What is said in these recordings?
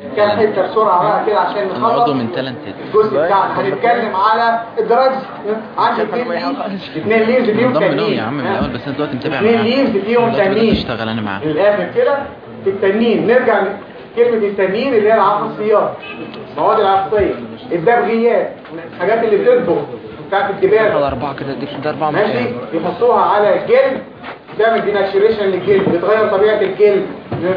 كان حته بسرعه بقى كده عشان انا نخلص عضو من تالنت الجزء بتاعنا هنتكلم على الدراجز عندي اثنين اثنين لينز فيهم انضم لهم تانيين يا عم من ها؟ الاول بس انت دلوقتي متابع اثنين معاه لينز فيهم دلوقتي بدأت تانيين اشتغل انا معاه من الاخر كده في التنين نرجع كلمة التنين اللي هي العفصيات المواد العفصية الدبغيات الحاجات اللي بتنفخ بتاعت خد الجبال أربعة كده اديك ده أربعة ماشي مكان يحطوها على الجلد تعمل ديناتشوريشن للجلد بتغير طبيعة الجلد ها؟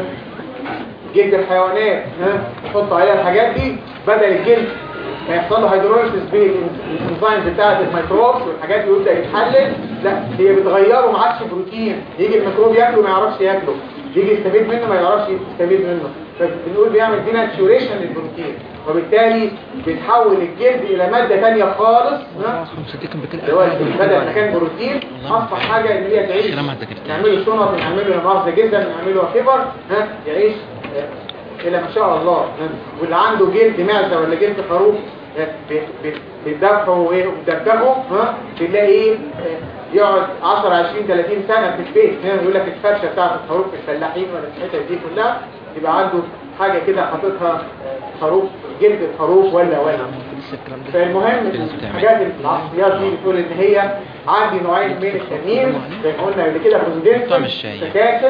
جلد الحيوانات ها؟ يحط عليها الحاجات دي بدل الجلد ما يحصل له هيدروليسيس بالانزيم بتاعه الميكروبس والحاجات دي ويبدا يتحلل لا هي بتغيره ما عادش بروتين يجي الميكروب ياكله ما يعرفش ياكله يجي يستفيد منه ما يعرفش يستفيد منه فبنقول بيعمل ديناتشوريشن للبروتين وبالتالي بيتحول الجلد الى ماده ثانيه خالص ها؟ صديق بكل اللي هو بدل ما كان بروتين اصبح حاجه اللي هي تعيش كلام عندك كتير. نعمله شنط نعمله مؤاخذه جدا نعمله خبر ها يعيش آه، الى ما شاء الله ها؟ واللي عنده جلد معزه ولا جلد خروف آه، بي- بي- بيتدفعوا وايه وبيدبغوا ها تلاقي ايه آه، يقعد 10 20 30 سنه في البيت ها؟ يقول لك الفرشه بتاعت الخروف في الفلاحين ولا الحته دي كلها يبقى عنده حاجه كده حاططها آه، خروف جلد الخروف ولا ولا لسه الكلام ده فالمهم في ناس بتعمل. الحاجات العصريات دي بتقول ان هي عندي نوعين من التنين زي ما قلنا قبل كده طعم كوندنسر الشاي. تكاثر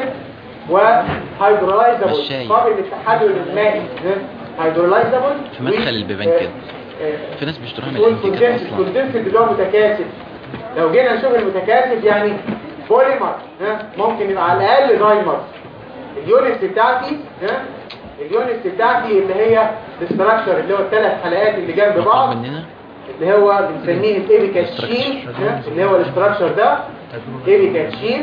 وهيدرولايزابل الشاي. قابل للتحلل المائي هيدرولايزابل في مدخل البيبان كده. في ناس بيشتروها من الانتيكات اصلا الكوندنسر اللي هو متكاثف لو جينا نشوف المتكاثف يعني بوليمر ها ممكن يبقى على الاقل دايمر اليونتس بتاعتي ها اليونتس بتاعتي اللي هي الاستراكشر اللي هو الثلاث حلقات اللي جنب بعض مطلوب مننا اللي هو بنسميه الايبيكاتشين اللي هو الاستراكشر ده ايبيكاتشين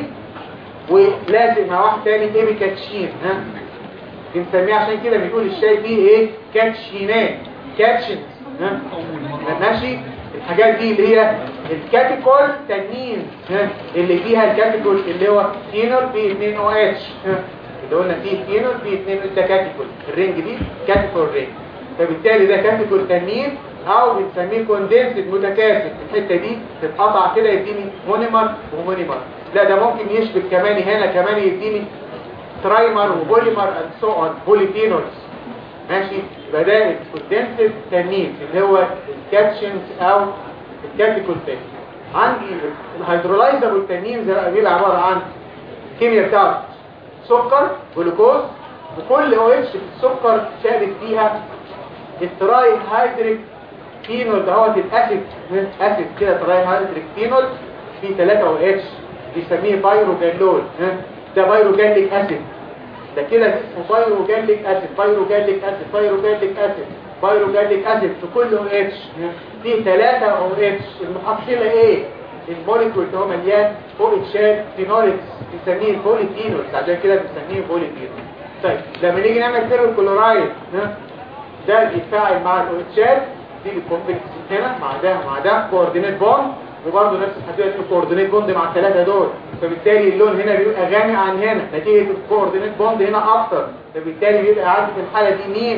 ولازم مع واحد تاني ايبيكاتشين ها بنسميه عشان كده بنقول الشاي فيه ايه كاتشينات كاتشن ها ماشي الحاجات دي اللي هي الكاتيكول تانيين ها اللي فيها الكاتيكول اللي هو فينول فيه 2 او اتش اللي قلنا فيه فينول فيه 2 ده كاتيكول الرينج دي كاتيكول رينج فبالتالي ده كاتيكول تانيين او بنسميه كوندنسد متكاثف الحته دي تتقطع كده يديني مونيمر ومونيمر لا ده ممكن يشبك كمان هنا كمان يديني ترايمر وبوليمر اند سو اون بوليفينولز ماشي يبقى ده الكوندنسد تانين اللي هو الكابشنز او الكاتيكول تانين عندي الهيدرولايزابل تانين زي بيبقى عباره عن الكيمياء بتاعته سكر جلوكوز وكل او اتش في السكر شابك فيها التراي هيدريك فينول دهوت الاسيد اسيد كده تراي هيدريك فينول فيه 3 او اتش بيسميه بايروجانول ها؟ ده بايروجانيك اسيد ده كده اسمه بايروجانيك اسيد بايروجانيك اسيد بايروجانيك اسيد بايروجانيك اسيد في كل او اتش فيه 3 او اتش المحصله ايه الموليكول اللي هو مليان او اتشات فينولكس بنسميه بوليفينولز عشان كده بنسميه بوليفينول طيب لما نيجي نعمل فيرول كلورايد ها ده بيتفاعل مع الاوتشات دي الكومبلكس هنا مع ده مع ده كوردينيت بوند وبرضه نفس الحدوده دي كوردينيت بوند مع الثلاثه دول فبالتالي اللون هنا بيبقى غامق عن هنا نتيجه الكوردينيت بوند هنا اكتر فبالتالي بيبقى عندي في الحاله دي مين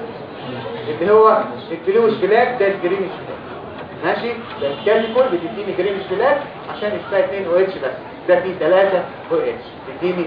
اللي هو البلوش بلاك ده الجرينش بلاك ماشي ده الكاليكول بتديني جرينش بلاك عشان اسمها 2 او اتش بس ده فيه 3 او اتش بتديني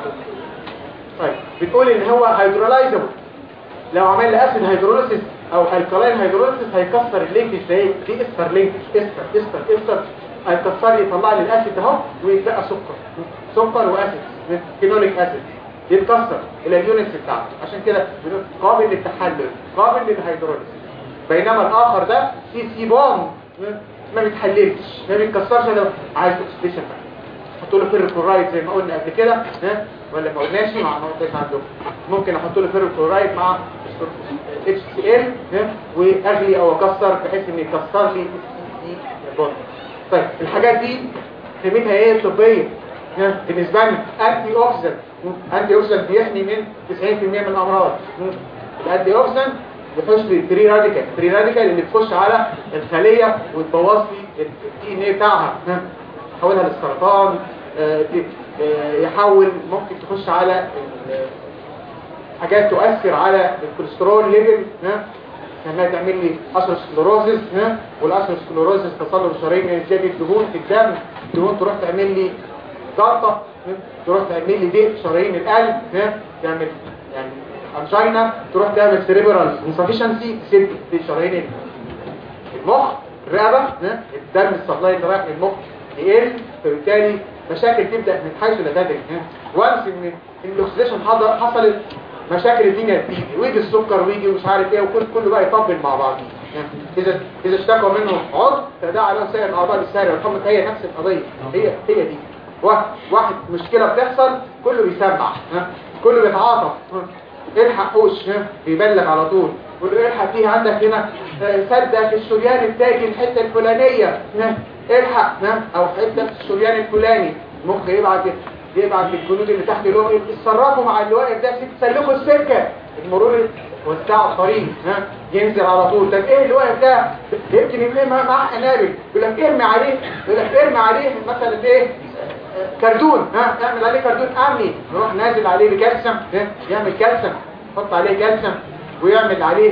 طيب بتقول ان هو هيدرولايزابل لو عمل اسيد هيدروليسيس او الكلاين هيدروليسيس هيكسر اللينكج ده دي استر لينكج استر استر استر هيكسر يطلع لي الاسيد اهو ويتبقى سكر سكر واسيد فينوليك اسيد يتكسر الى اليونتس بتاعته عشان كده بنقول قابل للتحلل قابل للهيدروليسيس بينما الاخر ده سي سي بوند ما بيتحللش ما بيتكسرش ده عايز اوكسيديشن احط له فيركلورايد زي ما قلنا قبل كده ها ولا ما قلناش مع ما قلناش عندكم ممكن احط له فيركلورايد مع اتش سي ال واغلي او اكسر بحيث ان يكسر لي السي بوند طيب الحاجات دي قيمتها ايه طبيه ها بالنسبه لي انتي اوكسيدنت انتي اوكسيدنت بيحمي من 90% من الامراض الانتي اوكسيدنت بيخش لي الفري راديكال الفري راديكال اللي بتخش على الخليه وتبوظ لي الدي ان ايه بتاعها ها يحولها للسرطان آه، آه، يحول ممكن تخش على ال- حاجات تؤثر على الكوليسترول ليفل ها انها تعمل لي اثيروسكلوروزس ها والاثيروسكلوروزس تصلب شرايين زياده الدهون في الدم الدهون تروح تعمل لي جلطه ها؟ تروح تعمل لي ضيق شرايين القلب ها تعمل يعني انجينا تروح تعمل سيريبرال انسفشنسي تسد في شرايين المخ الرقبه ها؟ الدم السبلاي اللي رايح للمخ يقل فبالتالي مشاكل تبدا من حيث لا تدري وانس ان الاكسديشن حصلت مشاكل الدنيا بتيجي ويجي السكر ويجي مش عارف ايه وكل كله بقى يطبل مع بعض اذا اذا اشتكوا منه عضو فده على سائر الاعضاء الساريه والحمد هي نفس القضيه هي هي دي واحد واحد مشكله بتحصل كله بيسمع ها كله بيتعاطف ها؟ الحق حوش ها بيبلغ على طول يقول له الحق فيه عندك هنا آه، سده في الشريان التاجي الحته الفلانيه ها الحق ها او حته في الشريان الفلاني المخ يبعت يبعت للجنود اللي تحت اللي هو يتصرفوا مع اللي واقف ده سلكوا السكه المرور وسعوا الطريق ها ينزل على طول طب ايه اللي واقف ده يمكن يبقى مع مع قنابل يقول لك ارمي عليه يقول لك ارمي عليه مثلا ايه كرتون ها اعمل عليه كرتون امني يروح نازل عليه بكالسيوم ها؟ يعمل كالسيوم يحط عليه كالسيوم ويعمل عليه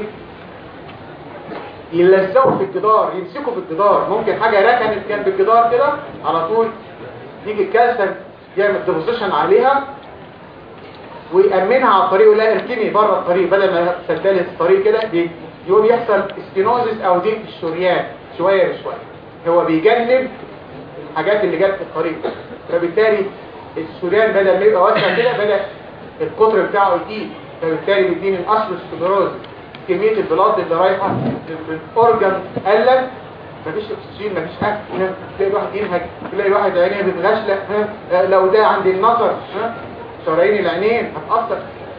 يلزقوا في الجدار يمسكوا في الجدار ممكن حاجه ركنت جنب الجدار كده على طول يجي الكالسيوم يعمل ديبوزيشن عليها ويأمنها على الطريق ولا اركني بره الطريق بدل ما تسدلي الطريق كده بي- يقوم يحصل استينوزس او ضيق في الشريان شويه بشويه هو بيجنب الحاجات اللي جت في الطريق فبالتالي الشريان بدل ما يبقى واسع كده بدأ القطر بتاعه يزيد فبالتالي بيديني الاصل السكلروز كمية البلاد اللي رايحة للأورجن قلت مفيش اكسجين مفيش اكل ها؟ تلاقي واحد ينهج تلاقي واحد عينيه بتغشلق ها؟ آه، لو ده عند النظر ها؟ شرايين العينين هتأثر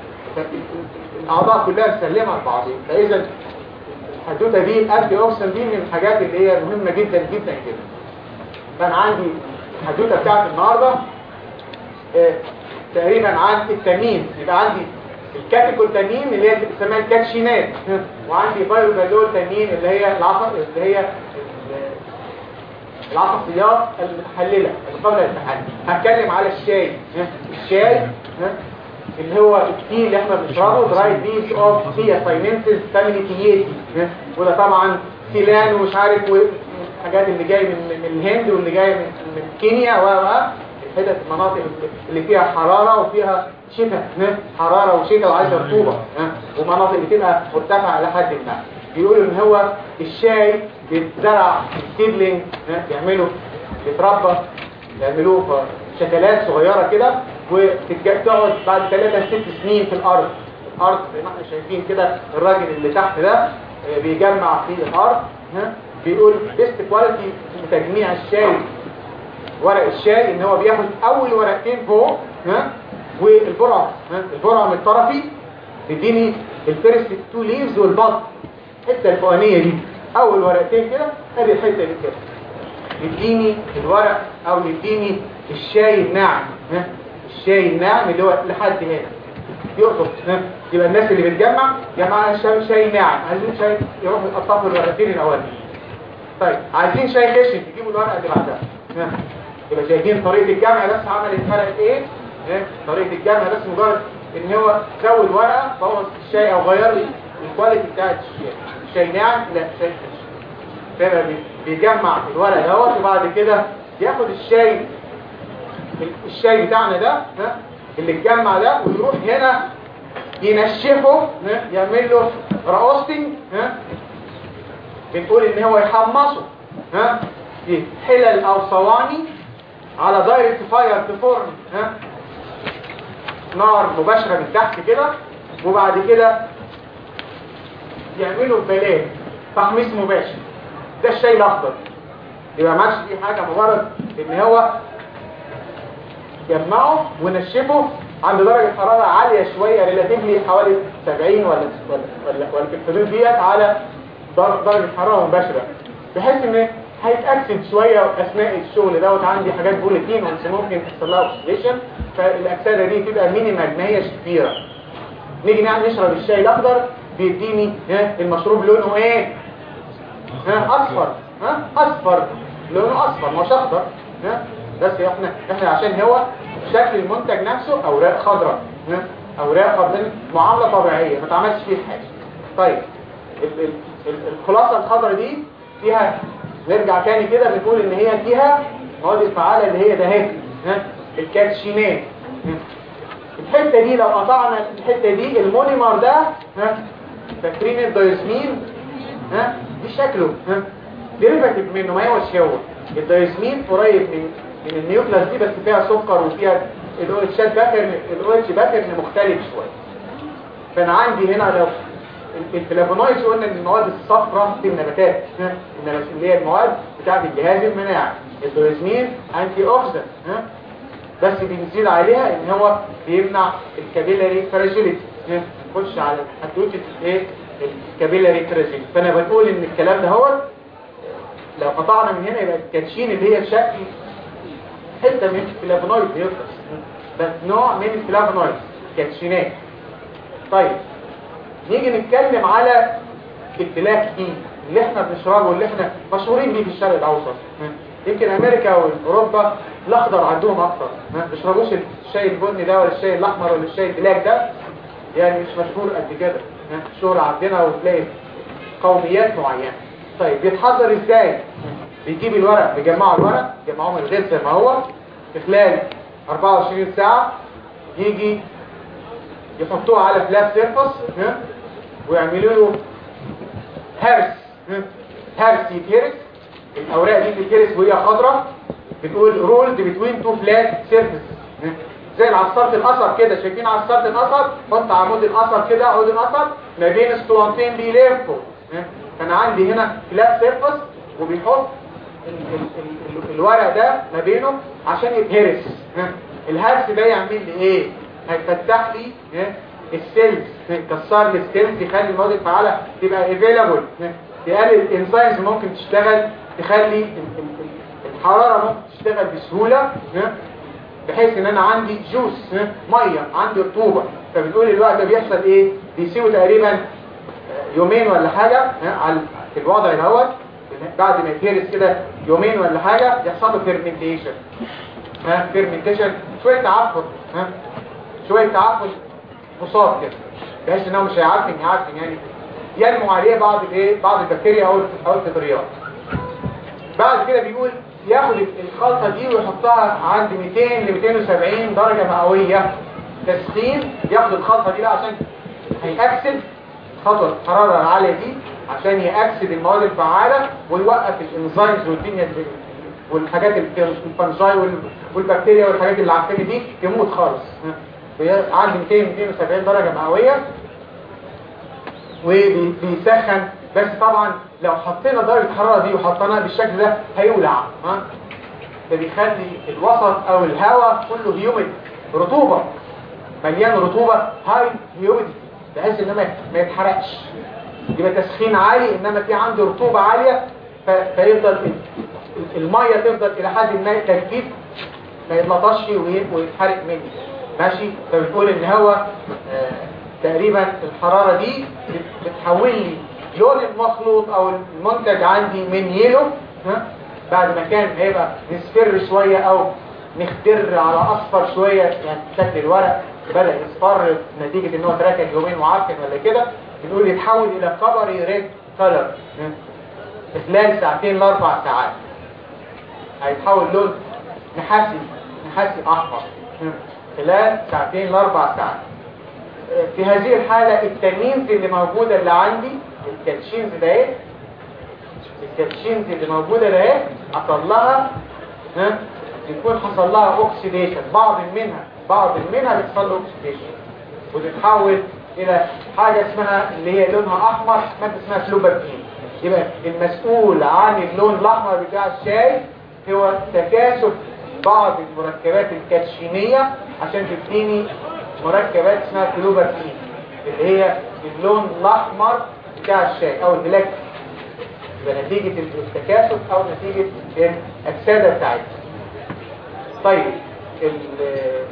الأعضاء كلها مسلمة لبعضها فإذا الحدوتة دي الأنتي أوكسن دي من الحاجات اللي هي مهمة جدا جدا جدا كان عندي الحدوتة بتاعت النهاردة آه، تقريبا عن التنين يبقى عندي الكاتيكول تنين اللي هي بتسميها الكاتشينات وعندي بايروبازول تنين اللي هي العصب اللي هي ال- العصبيات المتحللة القابلة للتحلل هتكلم على الشاي ها؟ الشاي ها؟ اللي هو التي اللي احنا بنشربه دراي بيس اوف تي سايننسز فاميلي تياتي ها؟ وده طبعا سيلان ومش عارف الحاجات اللي جاي من من الهند واللي جاي من من كينيا و و الحتت المناطق اللي فيها حرارة وفيها شتاء ها؟ حرارة وشتاء وعايزة رطوبة ها؟ ومناطق اللي تبقى مرتفعة لحد ما بيقولوا ان هو الشاي بيتزرع السيدلينج ها؟ بيعملوا بيتربى يعملوه في شتلات صغيرة كده وتقعد بعد 3 6 سنين في الأرض الأرض زي ما احنا شايفين كده الراجل اللي تحت ده آه، بيجمع في الأرض ها؟ بيقول بيست كواليتي في تجميع الشاي ورق الشاي ان هو بياخد اول ورقتين فوق ها والبرعم ها البرعم الطرفي بيديني الفيرست تو ليفز والبط الحته الفوقانيه دي اول ورقتين كده ادي الحته دي كده يديني الورق او يديني الشاي الناعم ها الشاي الناعم اللي هو لحد هنا يقطف ها يبقى الناس اللي بتجمع يا جماعه شاي شاي ناعم عايزين شاي يروحوا يقطفوا الورقتين الاولانيين طيب عايزين شاي خشن يجيبوا الورقه اللي بعدها ها. يبقى شايفين طريقه الجمع بس عملت فرقت ايه ها. طريقه الجمع بس مجرد ان هو زود ورقه بوظ الشاي او غير لي الكواليتي بتاعت الشاي شاي ناعم لا شاي خشن فيبقى بي- بيجمع الورق دوت وبعد كده ياخد الشاي الشاي بتاعنا ده ها اللي اتجمع ده ويروح هنا ينشفه ها؟ يعمل له راوستنج ها بنقول ان هو يحمصه ها في حلل او صواني على دايركت فاير في فرن ها نار مباشرة من تحت كده وبعد كده يعملوا ببلاش تحميص مباشر ده الشاي الاخضر يبقى ما عادش فيه حاجه مجرد ان هو جمعه ونشفه عند درجة حرارة عالية شوية ريلاتيفلي حوالي 70 ولا ولا ولا, ولا في الحدود ديت على در- درجة حرارة مباشرة بحيث ان هيتأكسد شوية اثناء الشغل دوت عندي حاجات بوليتين وانت ممكن تحصل لها اوكسيديشن فالاكسدة دي تبقى مينيمال ما هيش كبيرة نيجي نعمل نشرب الشاي الاخضر بيديني ها المشروب لونه ايه ها اصفر ها اصفر لونه اصفر مش اخضر ها بس احنا احنا عشان هو شكل المنتج نفسه اوراق خضراء ها اوراق خضراء معامله طبيعيه ما تعملش فيه حاجه طيب ال- ال- ال- الخلاصه الخضراء دي فيها نرجع تاني كده بنقول ان هي فيها مواد الفعاله اللي هي ده اهي ها الكاتشينات ها؟ الحته دي لو قطعنا الحته دي المونيمر ده ها فاكرين الدايزمين ها دي شكله ها ديريفاتيف منه ما هوش هو الدايزمين قريب من من النيوكلاس دي بس فيها سكر وفيها الاوتشات باترن الاوتش باترن مختلف شويه فانا عندي هنا لو الفلافونويدز قلنا ان المواد الصفراء في النباتات ها؟ النبات- اللي هي المواد بتاعت الجهاز المناعي الدوزمين انتي اوكسيدنت ها بس بنزيد عليها ان هو بيمنع الكابيلاري فراجيليتي نخش على حدوته ايه الكابيلاري فراجيليتي فانا بقول ان الكلام ده هو لو قطعنا من هنا يبقى الكاتشين اللي هي شكل حته من الفلافونويد بيفرز بس نوع من الفلافونويد كاتشينات طيب نيجي نتكلم على البلاك تي اللي احنا بنشربه واللي احنا مشهورين بيه في الشرق الاوسط يمكن امريكا واوروبا الاخضر عندهم اكتر ما بيشربوش الشاي البني ده ولا الشاي الاحمر ولا الشاي البلاك ده يعني مش مشهور قد كده مشهور عندنا وتلاقي قوميات معينه طيب بيتحضر ازاي بيجيب الورق بيجمعوا الورق بيجمعوه من الغير زي ما هو في خلال 24 ساعه يجي يحطوه على فلات سيرفس ها؟ ويعملوا له هرس ها؟ هرس يتهرس الاوراق دي بتتهرس وهي خضراء بتقول رولد بتوين تو فلات سيرفس زي العصارة الأثر كده شايفين عصارة الأثر حط عمود الأثر كده عمود الأثر ما بين اسطوانتين بيلفوا ها؟ فأنا عندي هنا فلات سيرفس وبيحط ال ال ال الورق ده ما بينه عشان يتهرس ها؟ الهرس ده يعمل لي ايه هيفتح لي ها؟ السيلز يكسر لي السيلز يخلي المواد الفعاله تبقى افيلابل يقلل الانزيمز ممكن تشتغل تخلي ال- ال- ال- الحراره ممكن تشتغل بسهوله ها؟ بحيث ان انا عندي جوس ها؟ ميه عندي رطوبه فبنقول الوقت ده بيحصل ايه بيسيبوا تقريبا آه، يومين ولا حاجه ها؟ على في الوضع دوت بعد ما يتهرس كده يومين ولا حاجه يحصل له فيرمنتيشن ها فيرمنتيشن شويه تعفن ها شويه تعفن مصاب كده بحيث ان هو مش هيعفن يعفن يعني ينمو عليه بعض الايه بعض البكتيريا او او الفطريات بعد كده بيقول ياخد الخلطه دي ويحطها عند 200 ل 270 درجه مئويه تسخين ياخد الخلطه دي بقى عشان هيأكسد خطوه الحراره العاليه دي عشان يأكسد المواد الفعاله ويوقف الانزيمز والدنيا دي والحاجات الف- الفنجاي وال- والبكتيريا والحاجات اللي عارفينها دي تموت خالص ها. عند 200 270 درجه مئويه وبيسخن بس طبعا لو حطينا درجة الحرارة دي وحطيناها بالشكل ده هيولع ها فبيخلي الوسط او الهواء كله هيوميد رطوبة مليان رطوبة هاي هيوميد بحيث ان ما ما يتحرقش يبقى تسخين عالي انما في عندي رطوبة عالية ف- فيفضل ال- ال- المية تفضل الى حد ما تجديد ما يتلطش وي- ويتحرق مني ماشي فبتقول ان هو آه، تقريبا الحرارة دي بت- بتحول لي لون المخلوط او المنتج عندي من يلو ها بعد ما كان هيبقى مصفر شوية او مخضر على اصفر شوية يعني شكل الورق بدأ يصفر نتيجة ان هو تركن يومين معفن ولا كده بنقول يتحول الى كبري ريد كلر في خلال ساعتين لاربع ساعات هيتحول لون نحاسي نحاسي احمر خلال ساعتين لاربع ساعات في هذه الحالة التنينز اللي موجودة اللي عندي الكاتشينز ده ايه الكاتشينز اللي موجودة ده ايه حصل لها ها يكون حصل لها اوكسيديشن بعض منها بعض منها بيحصل له اوكسيديشن وتتحول الى حاجة اسمها اللي هي لونها احمر مادة اسمها فلوبرتين يبقى المسؤول عن اللون الاحمر بتاع الشاي هو تكاثف بعض المركبات الكاتشينية عشان تديني مركبات اسمها فلوبرتين اللي هي اللون الاحمر بتاع الشاي او البلاك يبقى نتيجة التكاثف او نتيجة الاكسدة بتاعتها طيب ال-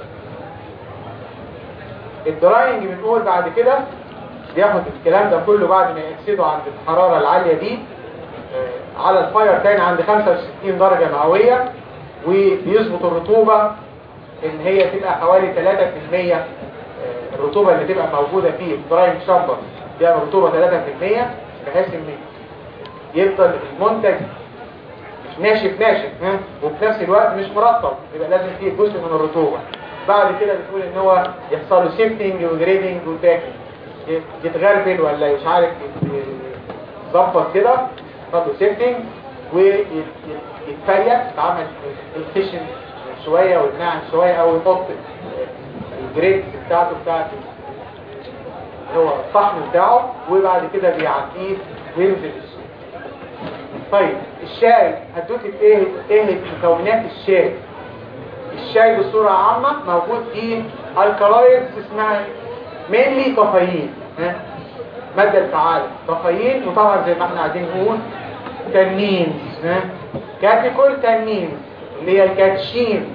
الدراينج بنقول بعد كده بياخد الكلام ده كله بعد ما يكسده عند الحرارة العالية دي آه، على الفاير تاني عند 65 درجة مئوية وبيظبط الرطوبة ان هي تبقى حوالي 3% آه، الرطوبة اللي تبقى موجودة في الدراينج شامبر بيبقى رطوبة 3% بحيث ان يفضل المنتج مش ناشف ناشف ها وفي نفس الوقت مش مرطب يبقى لازم فيه جزء من الرطوبة بعد كده بتقول ان هو يحصل له سيفتنج وجريدنج وتاكل يتغربل ولا مش عارف يتظبط كده يحصل له سيفتنج ويتفريق يتعمل الخشن شويه والناعم شويه او يحط الجريد بتاعته بتاعت هو الطحن بتاعه وبعد كده بيعديه وينزل السوق طيب الشاي هتدوك ايه ايه مكونات الشاي الشاي بصورة عامة موجود فيه الكالويدز اسمها مينلي كافيين ها مادة الفعالة كافيين وطبعا زي ما احنا عايزين نقول تنينز ها كاتيكول تنينز اللي هي الكاتشين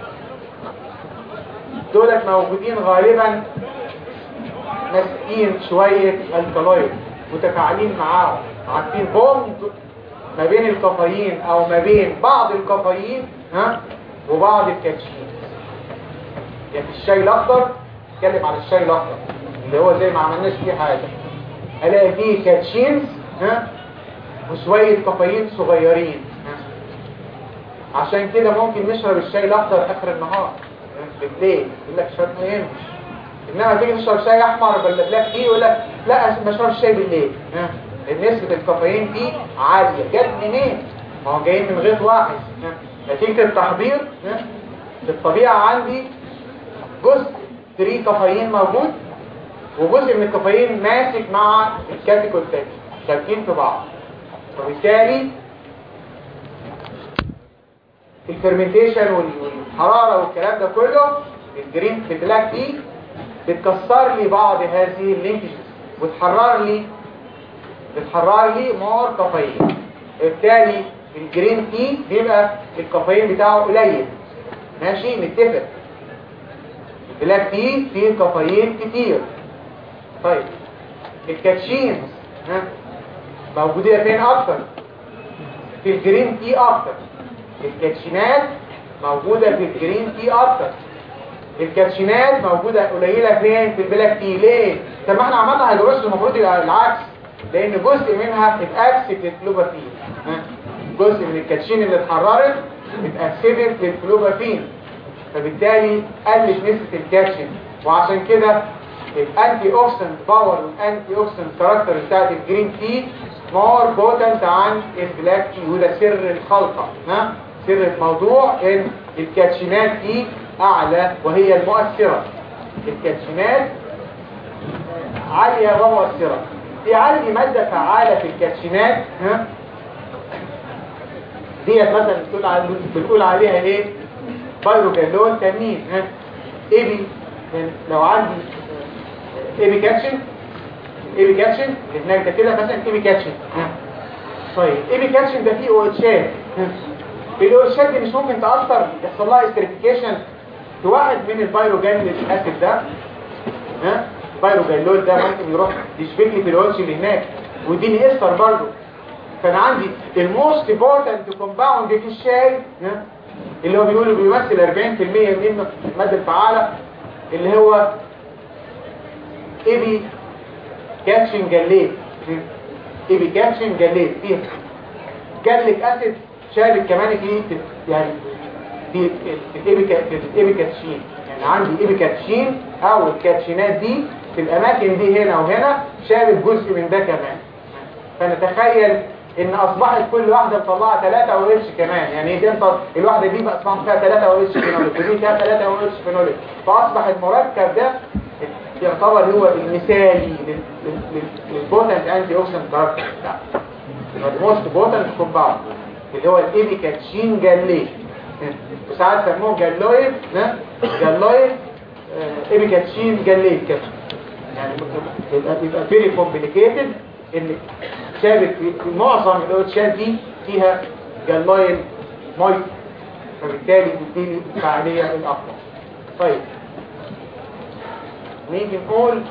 دولت موجودين غالبا ماسكين شوية الكالويد متفاعلين معاهم عارفين بوند ما بين الكافيين او ما بين بعض الكافيين ها وبعض الكاتشين يعني في الشاي الاخضر اتكلم عن الشاي الاخضر اللي هو زي ما عملناش فيه حاجه الاقي فيه كاتشينز ها وشويه كافيين صغيرين ها؟ عشان كده ممكن نشرب الشاي الاخضر اخر النهار بالليل يقول لك شرب ما ينفعش انما تيجي تشرب شاي احمر ولا بلاك تي يقول لك لا ما اشربش شاي بالليل ها نسبة الكافيين فيه عالية جت منين؟ ما هو جايين من غير واحد ها؟ نتيجة التحضير ها؟ في الطبيعة عندي جزء 3 كافيين موجود وجزء من الكافيين ماسك مع الكاتيكول تاني شابكين في بعض وبالتالي الفرمنتيشن والحرارة والكلام ده كله الجرين في البلاك دي بتكسر لي بعض هذه اللينكجز وتحرر لي بتحرر لي مور كافيين بالتالي الجرين تي بيبقى الكافيين بتاعه قليل ماشي متفق البلاك تي فيه كافيين كتير طيب الكاتشينز ها موجودة فين اكتر في الجرين تي اكتر الكاتشينات موجودة في الجرين تي اكتر الكاتشينات موجودة قليلة فين في البلاك تي ليه؟ طب ما احنا عملنا هيدروس المفروض يبقى العكس لان جزء منها اتاكسد للفلوبافين جزء من الكاتشين اللي اتحررت اتاكسدت للفلوبافين فبالتالي قلت نسبة الكاتشين وعشان كده الانتي اوكسيدنت باور والانتي اوكسيدنت كاركتر بتاعت الجرين تي مور بوتنت عن البلاك تي وده سر الخلطة ها سر الموضوع ان الكاتشينات دي اعلى وهي المؤثرة الكاتشينات عالية ومؤثرة في عندي مادة فعالة في الكاتشينات ها ديت مثلا بتقول على بنقول عليها ايه بايروجالون تامين ها ايبي لو عندي ايبي كاتشن ايبي كاتشن اللي هناك ده كده مثلا ايبي كاتشن ها طيب ايبي كاتشن ده فيه اوتشات الاوتشات دي مش ممكن تاثر يحصل لها استريفيكيشن في واحد من البايروجانيك اسيد ده ها البايروجالول ده ممكن يروح يشبك لي في الوش اللي هناك ويديني استر برضه فانا عندي الموست امبورتنت كومباوند في الشاي ها اللي هو بيقولوا بيمثل 40% من الماده الفعاله اللي هو ايبي كاتشن جليت ايبي كاتشن جليت فيه جالك اسيد شارك كمان في يعني في الايبي كاتشين يعني عندي ايبي كاتشين او الكاتشينات دي في الاماكن دي هنا وهنا شارك جزء من ده كمان فنتخيل ان اصبحت كل واحدة مطلعة 3 او اتش كمان يعني دي انت الواحدة دي بقى اصبحت فيها 3 او اتش فينوليك ودي فيها 3 او اتش فينوليك فاصبح المركب ده يعتبر هو المثالي للبوتنت انتي اوكسيدنت كاركتر بتاعه الموست بوتنت كومباوند اللي هو الايبيكاتشين جاليه وساعات سموه جالويد جالويد ايبيكاتشين جاليه كده يعني يبقى يبقى فيري كومبليكيتد ان شابك في معظم الاوتشات دي فيها جالويد مي فبالتالي بتديني الفعاليه الاقوى طيب نيجي نقول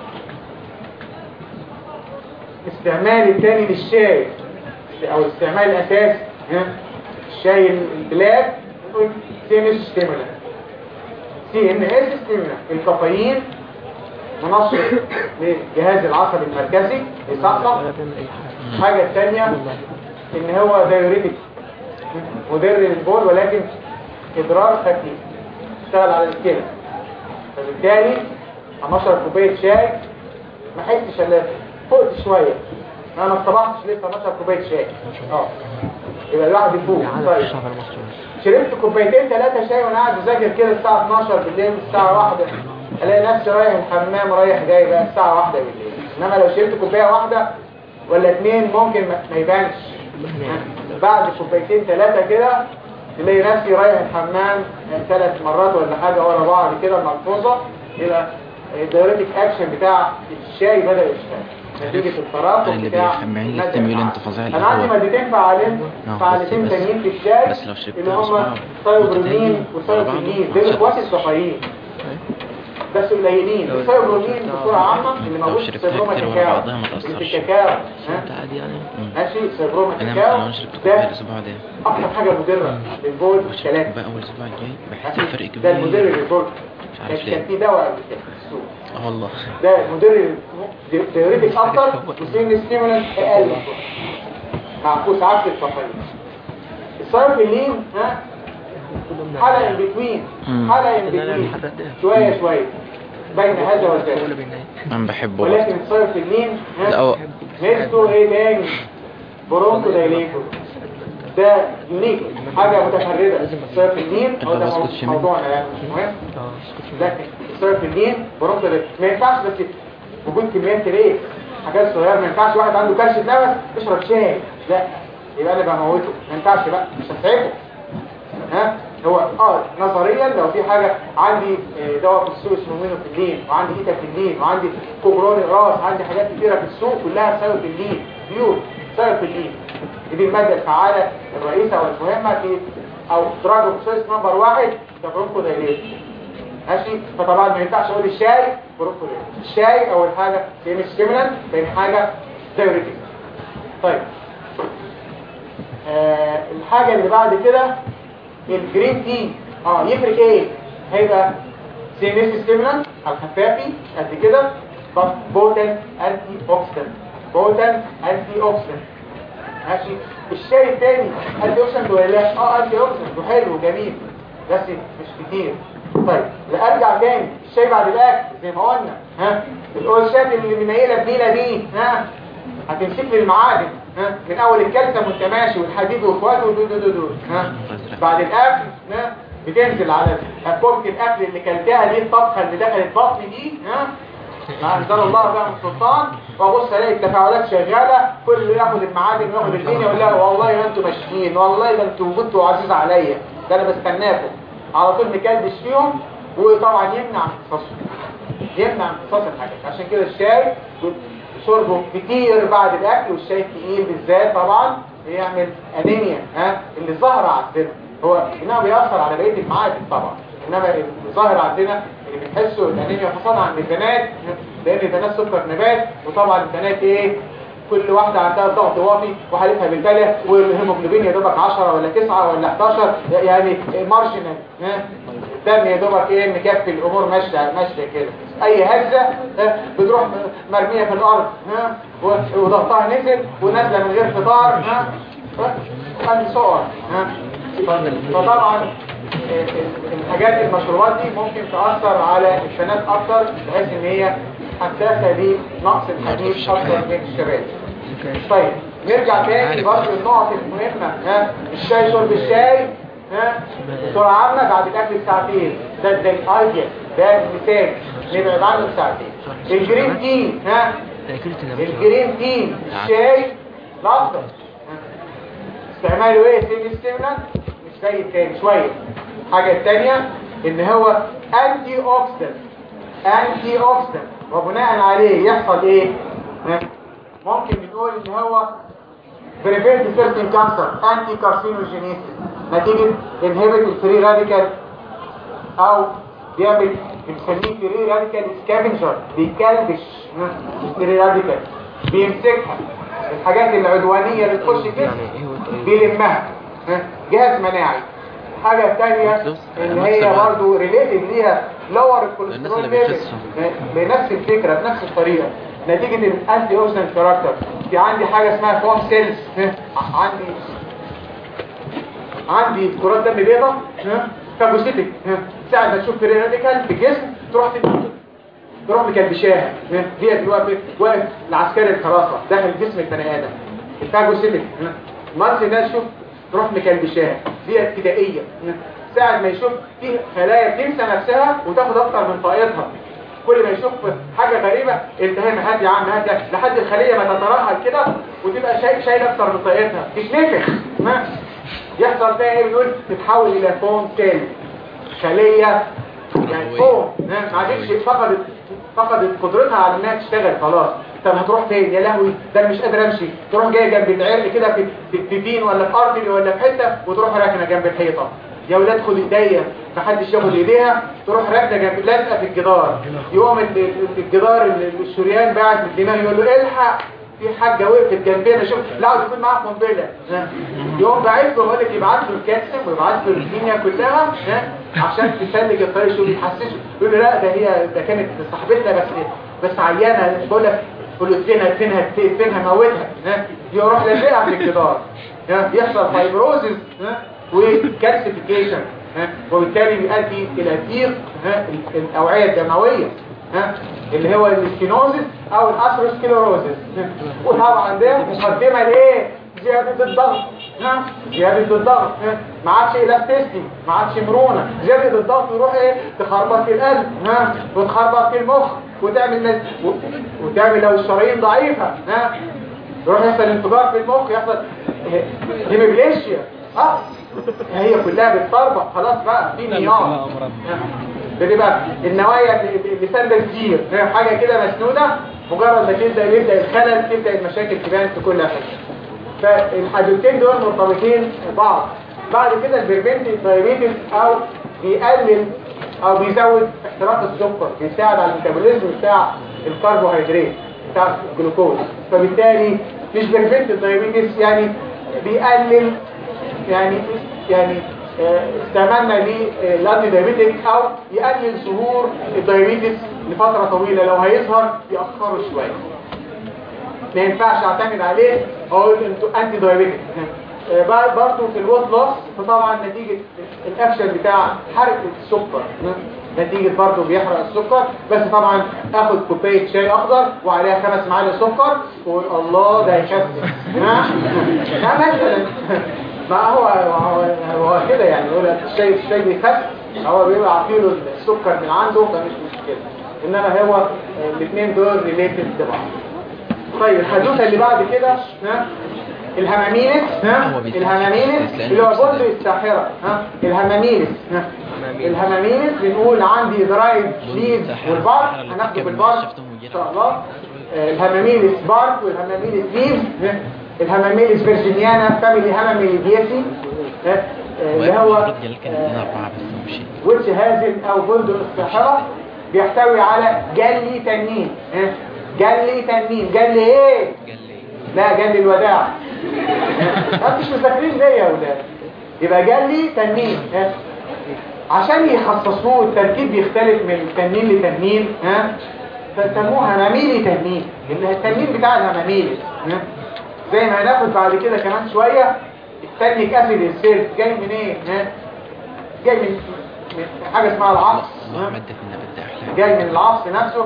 استعمال الثاني للشاي او الاستعمال الاساسي ها الشاي البلاك نقول سي ان اس ستيمولا سي ان اس ستيمولا الكافيين منشط للجهاز العصبي المركزي يصحصح الحاجة الثانية ان هو دايوريتك مدر للبول ولكن اضرار خفيف اشتغل على الكلى فبالتالي اما اشرب كوبايه شاي ما احسش الا فقت شويه انا ما صبحتش لسه اما اشرب كوبايه شاي اه يبقى الواحد يفوق طيب شربت كوبايتين ثلاثة شاي وانا قاعد بذاكر كده الساعة 12 بالليل الساعة 1 الاقي نفسي رايح الحمام رايح جاي بقى الساعة 1 بالليل انما لو شربت كوباية واحدة ولا اتنين ممكن ما ما يبانش بعد كوبايتين ثلاثة كده تلاقي نفسي رايح الحمام ثلاث مرات ولا حاجة ورا بعض كده ملحوظة يبقى الدايريتك اكشن بتاع الشاي بدأ يشتغل نتيجة التراكم اللي بتاع بيسمعني المادة يستميل الفعالة. انت فظيع انا عندي الأول. مادتين فعالين نعم، فعالتين بس- بس- تانيين في الشاي بس لو شربت اللي أسبوع هم سايبرونين وتاني وسايبرونين ورا دول بعض اخوات عشان- الصفايين بس قليلين السايبرونين بصورة عامة اللي موجود في شربتها سيبروما كتير ورا كاكاو بعضها ما اللي في تأثرش. الكاكاو ها؟ عادي يعني ماشي سيبروما انا كاكاو انا شربت كوبايه ده الاسبوع ده اكتر حاجة مضرة للبول والكلام بقى اول اسبوع الجاي بحس بفرق ده المدر كبير للبول مش عارف كان ليه. في دواء قبل كده في السوق اه والله ده مدر تيوريتك اكتر وسين ستيمولانت اقل معكوس عكس التفاعل السايكلين ها حلقة ان بتوين مم. حلقة ان بتوين شوية شوية بين هذا وذاك انا بحبه ولكن السايكلين لا، ها هو- ميزته ايه تاني برونكو دايليتور ده يونيك حاجة متفردة السايكلين هو ده الهواء مو- اسكت شمال. موضوعنا يعني مش مهم لكن السيرفلين برونكو ده ما ينفعش بس وجود كميات كبيرة حاجات صغيرة ما ينفعش واحد عنده كرشة نفس يشرب شاي لا يبقى انا بموته ما ينفعش بقى مش هتعبه ها هو اه نظريا لو في حاجة عندي آه، دواء في السوق اسمه مينوفيلين وعندي ايتافيلين وعندي كوبرون راس عندي حاجات كتيرة في السوق كلها سايوفيلين بيور سايوفيلين دي المادة الفعالة الرئيسة والمهمة في او دراج اوف نمبر واحد كبرونكو دايليتور ماشي فطبعا ما ينفعش اقول الشاي بروكولي الشاي اول حاجه سيمي ستيمولانت ثاني حاجه دايوريتيك طيب آه الحاجه اللي بعد كده الجرين تي اه يفرق ايه هيبقى سيمي ستيمولانت الخفافي قد كده بس بوتن انتي اوكسيدنت بوتن انتي اوكسيدنت ماشي الشاي التاني انتي اوكسيدنت ولا لا اه انتي اوكسيدنت وحلو وجميل بس مش كتير طيب لا ارجع تاني الشاي بعد الاكل زي ما قلنا ها القرشات اللي منيله بنيله دي ها هتمسك لي المعادن ها من اول الكالسيوم وانت ماشي والحديد واخواته دول دول دول ها بعد الاكل ها بتنزل على كوبة الاكل اللي كلتها دي الطبخه اللي دخلت بطني دي ها ما انزل الله بقى من سلطان وابص الاقي التفاعلات شغاله كل ياخد المعادن وياخد الدنيا يقول لا والله ما انتوا ماشيين والله ده انتوا كنتوا عزيز عليا ده انا بستناكم على طول مكلبش فيهم وطبعا يمنع امتصاصهم يمنع امتصاص الحاجات عشان كده الشاي شربه كتير بعد الاكل والشاي التقيل بالذات طبعا بيعمل انيميا ها اللي ظاهره عندنا هو انها بيأثر على بقيه المعادن طبعا انما اللي ظاهر عندنا اللي بنحسه الانيميا خاصه عند البنات لان البنات سكر نبات وطبعا البنات ايه كل واحدة عندها ضغط واطي وحالتها بالتالي والهيموجلوبين يا دوبك 10 ولا 9 ولا 11 يعني مارجنال الدم يا دوبك ايه مكفي الامور ماشيه ماشيه كده اي هزه ها، بتروح مرميه في الارض ها و- وضغطها نزل ونازله من غير فطار ها ادي صور ها فطبعا آه، الحاجات المشروبات دي ممكن تأثر على البنات اكتر بحيث ان هي حساسة لنقص الحديد اكتر من الشباب طيب نرجع تاني برضه للنقط المهمة ها الشاي شرب الشاي ها بسرعة عامة بعد الاكل بساعتين ده ده الايديا ده المثال نبعد عنه بساعتين الجرين تي ها الجرين تي الشاي الاخضر ها؟ استعماله ايه سيمي ستيمولانت مش زي التاني شوية الحاجة التانية ان هو انتي اوكسيدنت انتي اوكسيدنت وبناء عليه يحصل ايه ها؟ ممكن بنقول ان هو prevent certain cancer anti carcinogenesis نتيجة inhibit الفري راديكال او بيعمل بنسميه فري راديكال سكافنجر بيكلبش الفري راديكال بيمسكها الحاجات العدوانية اللي تخش كده بيلمها ها؟ جهاز مناعي الحاجة الثانية اللي هي برضو ريليتد ليها لور الكوليسترول اللي ليفل بيخسوا. بنفس الفكرة بنفس الطريقة نتيجة الانتي اوكسيدنت كاركتر في عندي حاجة اسمها فون سيلز عندي عندي كرات دم بيضاء ها؟ فاجوسيتك ها ساعة ما تشوف فري راديكال في الجسم تروح تت- تروح مكلبشاها ها ديت واقف واقف العسكري الحراسة داخل جسم البني آدم الفاجوسيتك ها مارس الناس شوف تروح مكلبشاها ديت فدائية ها ساعة ما يشوف في خلايا بتنسى نفسها وتاخد أكتر من طاقتها كل ما يشوف حاجة غريبة التهام هات يا عم هات لحد الخلية ما تترهل كده وتبقى شايل شايل اكتر من طاقتها تتنفخ ما يحصل فيها ايه بنقول تتحول الى فون سيل خلية يعني فون ها، ما عادتش فقدت فقدت قدرتها على انها تشتغل خلاص طب هتروح فين يا لهوي ده أنا مش قادر امشي تروح جايه جنب العرق كده في في التبين ولا في ارضي ولا في حته وتروح راكنه جنب الحيطه يا ولاد خد ايديا محدش ياخد ايديها تروح راكنه جنب لازقه في الجدار يقوم ال- ال- الجدار ال- الشريان باعت من الدماغ يقول له الحق في حاجه وقفت جنبنا شوف لا عاوز يكون معاها قنبله ها. يقوم باعت له يقول لك يبعت له الكالسيوم ويبعت له الكيمياء كلها ها، عشان تسلك الطريق شوف يحسسه يقول له لا ده هي ده كانت صاحبتنا بس بس عيانه بقول لك قول له ادفنها ادفنها ادفنها موتها ها يروح لازقها في الجدار ها يحصل فايبروزز ها وكالسيفيكيشن ها وبالتالي بيؤدي الى ضيق ها ال- الاوعيه الدمويه ها اللي هو السكينوزس او الاسروسكليروزس ها؟ وطبعا ده مقدمه لايه زياده الضغط ها زياده الضغط ها ما عادش الاستيستي ما عادش مرونه زياده الضغط يروح ايه تخربط في القلب ها وتخربط في المخ وتعمل نز- و- وتعمل لو الشرايين ضعيفه ها يروح يحصل انفجار في المخ يحصل هيموبليشيا اه هي كلها بتطربق خلاص بقى في نيار بتبقى النوايا اللي ساندة كتير حاجة كده مسنودة مجرد ما تبدأ يبدأ الخلل تبدأ المشاكل تبان في كل حاجة فالحدوثين دول مرتبطين بعض بعد كده البربنتي دايبيتس او بيقلل او بيزود احتراق السكر بيساعد على الميتابوليزم بتاع الكربوهيدرات بتاع الجلوكوز فبالتالي مش بربنتي دايبيتس يعني بيقلل يعني يعني آه، استعمالنا للانتي دايبيتك او يقلل ظهور الدايبيتس لفترة طويلة لو هيظهر يأخره شوية ما ينفعش اعتمد عليه اقول انتوا انتي دايبيتك برضه في الويت لوس فطبعا نتيجة الاكشن بتاع حرق السكر نتيجة برضه بيحرق السكر بس طبعا اخد كوباية شاي اخضر وعليها خمس معالق سكر واقول الله ده يخسس ها ها مثلا ما هو هو, هو كده يعني يقول لك الشاي الشاي بيخس هو بيبقى عطيله السكر من عنده فمش مشكلة انما هو الاثنين دول ريليتد لبعض طيب الحدوثه اللي بعد كده ها الهمامينس ها هو بيتنفس. الهمامينس لأن اللي هو نفس بلد الساحرة ها الهمامينس ها الهمامينس بنقول عندي درايف ليز الساحرة. والبارك الساحرة اللي هناخده بتركب بالبارك شفتهم ان ويجينا. شاء الله آه، الهمامينس بارك والهمامينس ليز ها؟ الهمامينس فيرجينيانا فاميلي هاماميليديسي ها؟ آه، اللي هو المفروض جالك كان اتنين أربعة بس مشي ويتش هازل او بندق الصحراء بيحتوي على جلي تنين ها؟ جلي تنين جلي ايه قال لي لا جلي الوداع ما مش مذاكرين ليه يا ولاد يبقى جلي تنين ها؟ عشان يخصصوه التركيب بيختلف من تنين لتنين ها فسموه هماميلي تنين اللي التنين بتاع الهماميلي ها زي ما هناخد بعد كده كمان شوية التانيك اسيد السيل جاي من ايه ها جاي من من حاجة اسمها العصر الله ها؟ مادة في النبات ده أحلى جاي من العصر نفسه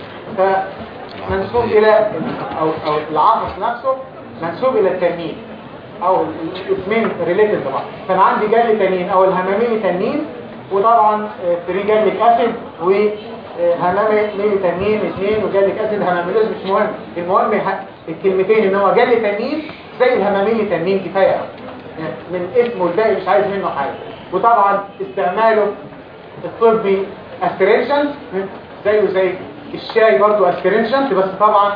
فمنسوب الى او او العصر نفسه منسوب الى التنين او الاثنين ريليتد لبعض فانا عندي جل تنين او الهماميلي تنين وطبعا فري جالك اسيد وهماميلي تنين اثنين وجالك اسيد هاماميلوز مش مهم المهم ه- الكلمتين ان هو جل تنين زي الهماميلي تنين كفايه أوي. يعني من اسمه الباقي مش عايز منه حاجه وطبعا استعماله الطبي اسبريشن زيه زي الشاي برضو اسبريشن بس طبعا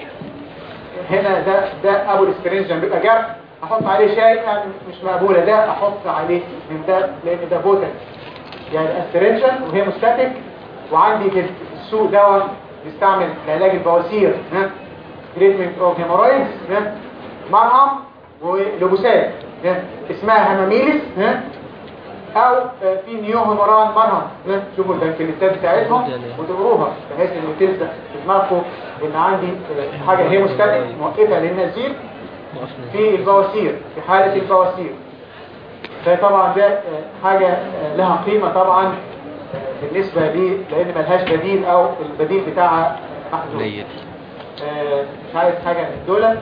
هنا ده ده ابو الاسبريشن بيبقى جرح احط عليه شاي يعني مش مقبوله ده احط عليه من ده لان ده بوتن يعني اسبريشن وهي مستاتيك وعندي في السوق دواء بيستعمل لعلاج البواسير ها تريتمنت اوف هيمورايدز ها مرهم ولبوسات ها اسمها هاماميلس ها او آه، في نيو هيموران مرهم ها شوفوا البنكليتات بتاعتهم وتقروها بحيث ان تلزق في دماغكم ان عندي آه، حاجه هيموستاتيك موقفه للنزيف في البواسير في حاله البواسير فطبعا ده آه، حاجة آه، لها قيمة طبعا آه، بالنسبة لي لأن ملهاش بديل أو البديل بتاعها محدود قليل آه، مش عايز حاجة من دول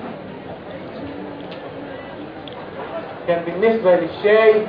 كان بالنسبة للشاي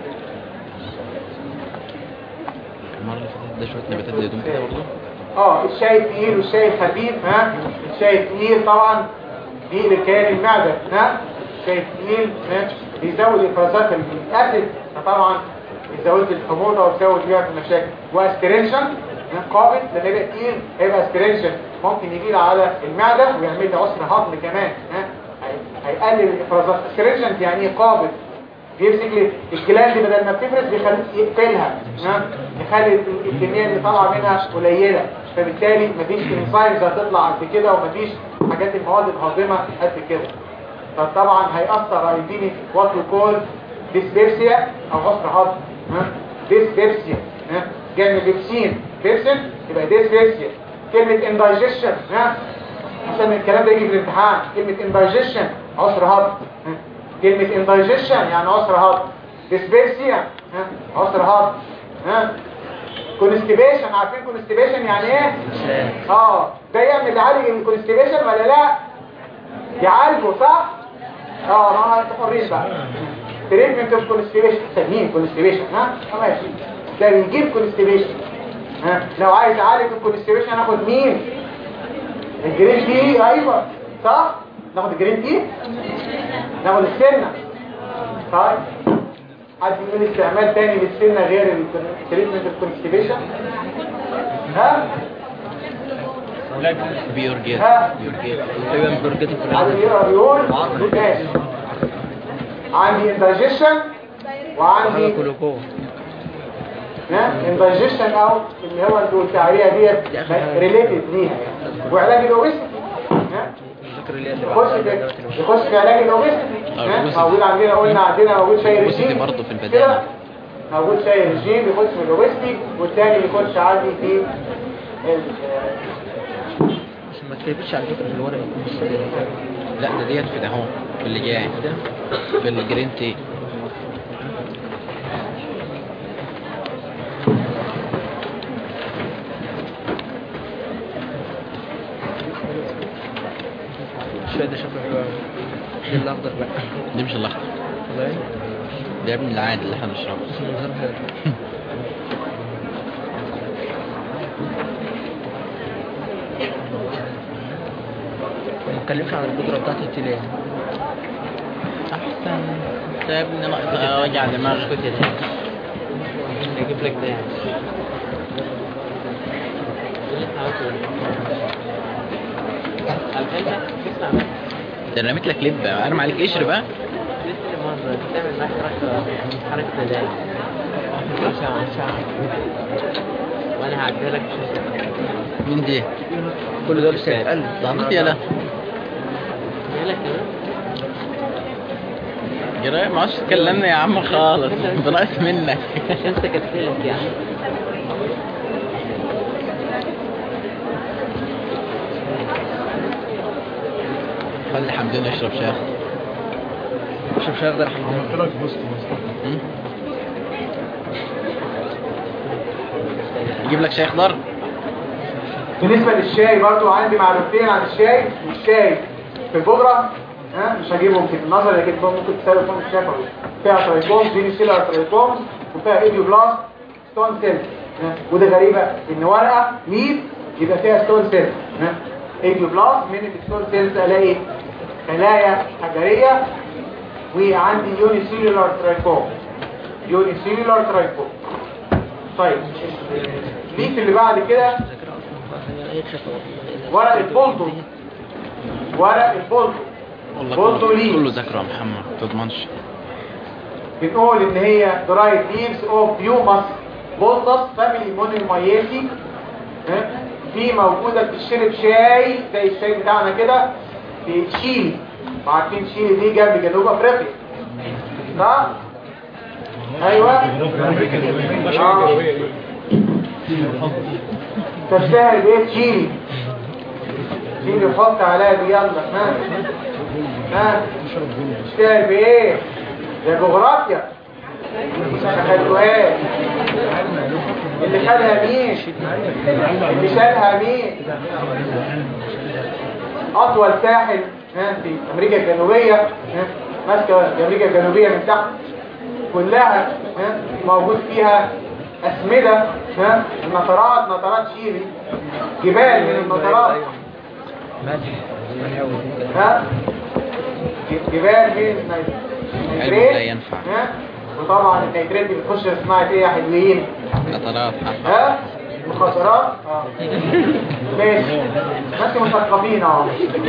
المرة اللي فاتت ده شوية نباتات زي دول كده برضه اه الشاي التقيل والشاي الخفيف ها الشاي التقيل طبعا دي لكيان المعدة ها الشاي التقيل ها بيزود افرازات الاسيد فطبعا بيزود الحموضة وبيزود بيها في المشاكل واسترينشن قابل لما يبقى تقيل هيبقى استرينشن ممكن يجي على المعدة ويعمل لي عسر هضم كمان ها هي- هيقلل الافرازات استرينشن يعني ايه قابل بيمسك لي الجلاند بدل ما بتفرز بيخليه يقفلها ها؟ يخلي الكميه اللي طالعه منها قليله فبالتالي مفيش انزيمز هتطلع قد كده ومفيش حاجات المواد الهاضمه قد كده فطبعا هيأثر هيديني وات كول ديسبيرسيا او عسر هضم ها ديسبيرسيا ها جاي من بيبسين بيبسين يبقى ديسبيرسيا كلمه اندايجيشن ها عشان الكلام ده يجي في الامتحان كلمة indigestion عسر هضم ها؟ كلمة indigestion يعني عسر هضم dyspepsia ها؟ عسر هضم ها constipation عارفين constipation يعني ايه؟ اه ده يعمل يعالج الكونستيبيشن ولا لا؟ يعالجه صح؟ اه ما انتوا حرين بقى تريتمنت اوف كونستيبيشن تسميه كونستيبيشن ها؟ آه، ماشي ده بيجيب كونستيبيشن ها لو عايز اعالج الكونستيبيشن هاخد مين؟ الجرين تي ايوه صح ناخد الجرين تي ناخد السنه طيب حد يقول استعمال تاني للسنه غير التريتمنت الكونستيبيشن ها بيورجيت ها بيورجيت ايوه برجتي في عندي يقرا يقول ماشي عندي indigestion وعندي كلوكو indigestion او اللي هو انتوا قلت عليها ديت ريليتد ليها يعني. وعلاج الاوبيستي ها الذكر اللي هي اللي يخش في يخش في علاج الاوبيستي آه، ها؟ الأوبيستي. موجود عندنا قلنا عندنا موجود شاي الأوبيستي رجيم برضه في البدانة. كده موجود شاي رجيم يخش في الاوبيستي والتاني يخش عندي في ال- بس ما تكتبش على فكره في الورق يكون بالصدر لا ده ديت في ده اهو في اللي جاي في الجرين تي الشاي ده شكله حلو قوي ده الاخضر بقى دي مش الاخضر والله ده يا ابني العادي اللي احنا بنشربه بس منظره حلو ما اتكلمش عن البودره بتاعت التيليه احسن انت يا ابني ناقص وجع دماغ اجيب لك ده ده انا رميت لك لب ارمي عليك قشر بقى تعمل معاك حركه حركه نداء ساعه ساعه وانا هعديها لك مين دي كل دول لسه هيتقل ده عبيط يلا مالك كمان جراي ما عادش تكلمنا يا عم خالص ده ناقص منك انت كتلك يعني خلي حمدين يشرب شاي شوف شايف ده الحمد لله م? يجيب لك شاي اخضر بالنسبة للشاي برضو عندي معلومتين عن الشاي الشاي في البودرة ها مش هجيبهم في النظر لكن ممكن تساوي فيهم الشفوي فيها ترايكومز فيني سيلر ترايكومز وفيها ايديو بلاست ستون سيل ها؟ وده غريبة ان ورقة ليد يبقى فيها ستون سيل ها ايديو بلاست من الستون سيلز الاقي خلايا حجرية وعندي يوني سيلولار ترايكوم يوني سيلولار ترايكوم طيب الليف اللي بعد كده ورق البولدو ورق البولدو والله بولدو كله, ليه كله ذاكره يا محمد ما تضمنش بنقول ان هي درايد ليفز اوف بيوماس بولتس فاميلي مونيمايتي دي موجودة في الشرب شاي زي الشاي بتاعنا كده في تشيلي عارفين تشيلي دي جنب جنوب افريقيا صح؟ ايوه آه. تشتهر بايه تشيلي تشيلي حط عليها دي يلا ها ها تشتهر بايه ده جغرافيا ما خدتوهاش اللي خدها مين اللي شالها مين اطول ساحل ها في امريكا الجنوبيه ها ماسكه امريكا الجنوبيه من تحت كلها ها موجود فيها اسمده ها النطرات نطرات شيلي جبال من النطرات ها جبال من النيتريت لا ينفع. ها وطبعا النيتريت دي بتخش في صناعه ايه يا حلوين قطرات ها مخدرات اه ماشي بس مثقفين اهو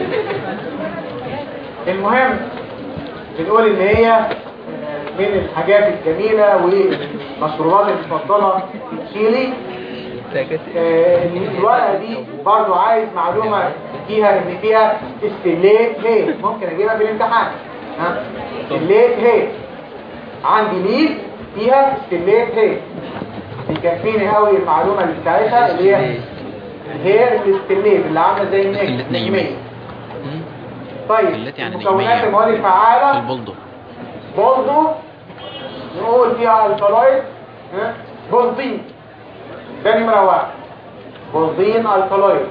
المهم بنقول ان هي من الحاجات الجميلة والمشروبات المفضلة في تشيلي آه، الورقة دي برضو عايز معلومة فيها ان فيها استليت هي ممكن اجيبها في الامتحان ها استليت هي عندي ميل فيها استليت هي بيكفيني قوي المعلومة اللي بتاعتها اللي هي الهير الاستليت اللي عاملة زي النجم استليت نجمية. نجمية. طيب استليت يعني مكونات نجمية. المواد في الفعالة البلدو برضو نقول فيها الكالويد ها؟ بنزين ده نمرة واحد بنزين الكالويد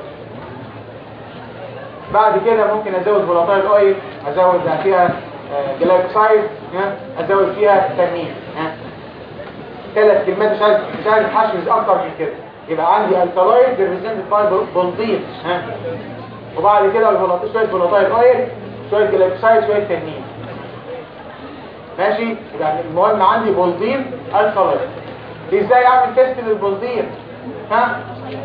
بعد كده ممكن ازود فولاتايل اويل ازود فيها آه، جلايكوسايد ها؟ ازود فيها تنين ها ثلاث كلمات مش عايز مش عايز حشمز اكتر من كده يبقى عندي الكالويد ريبريزنتد باي بنزين ها وبعد كده الفولاتايل شويه فولاتايل اويل شويه جلايكوسايد شويه تنين ماشي يعني المهم عندي بولدين الكالويد ازاي اعمل تيست للبولدين ها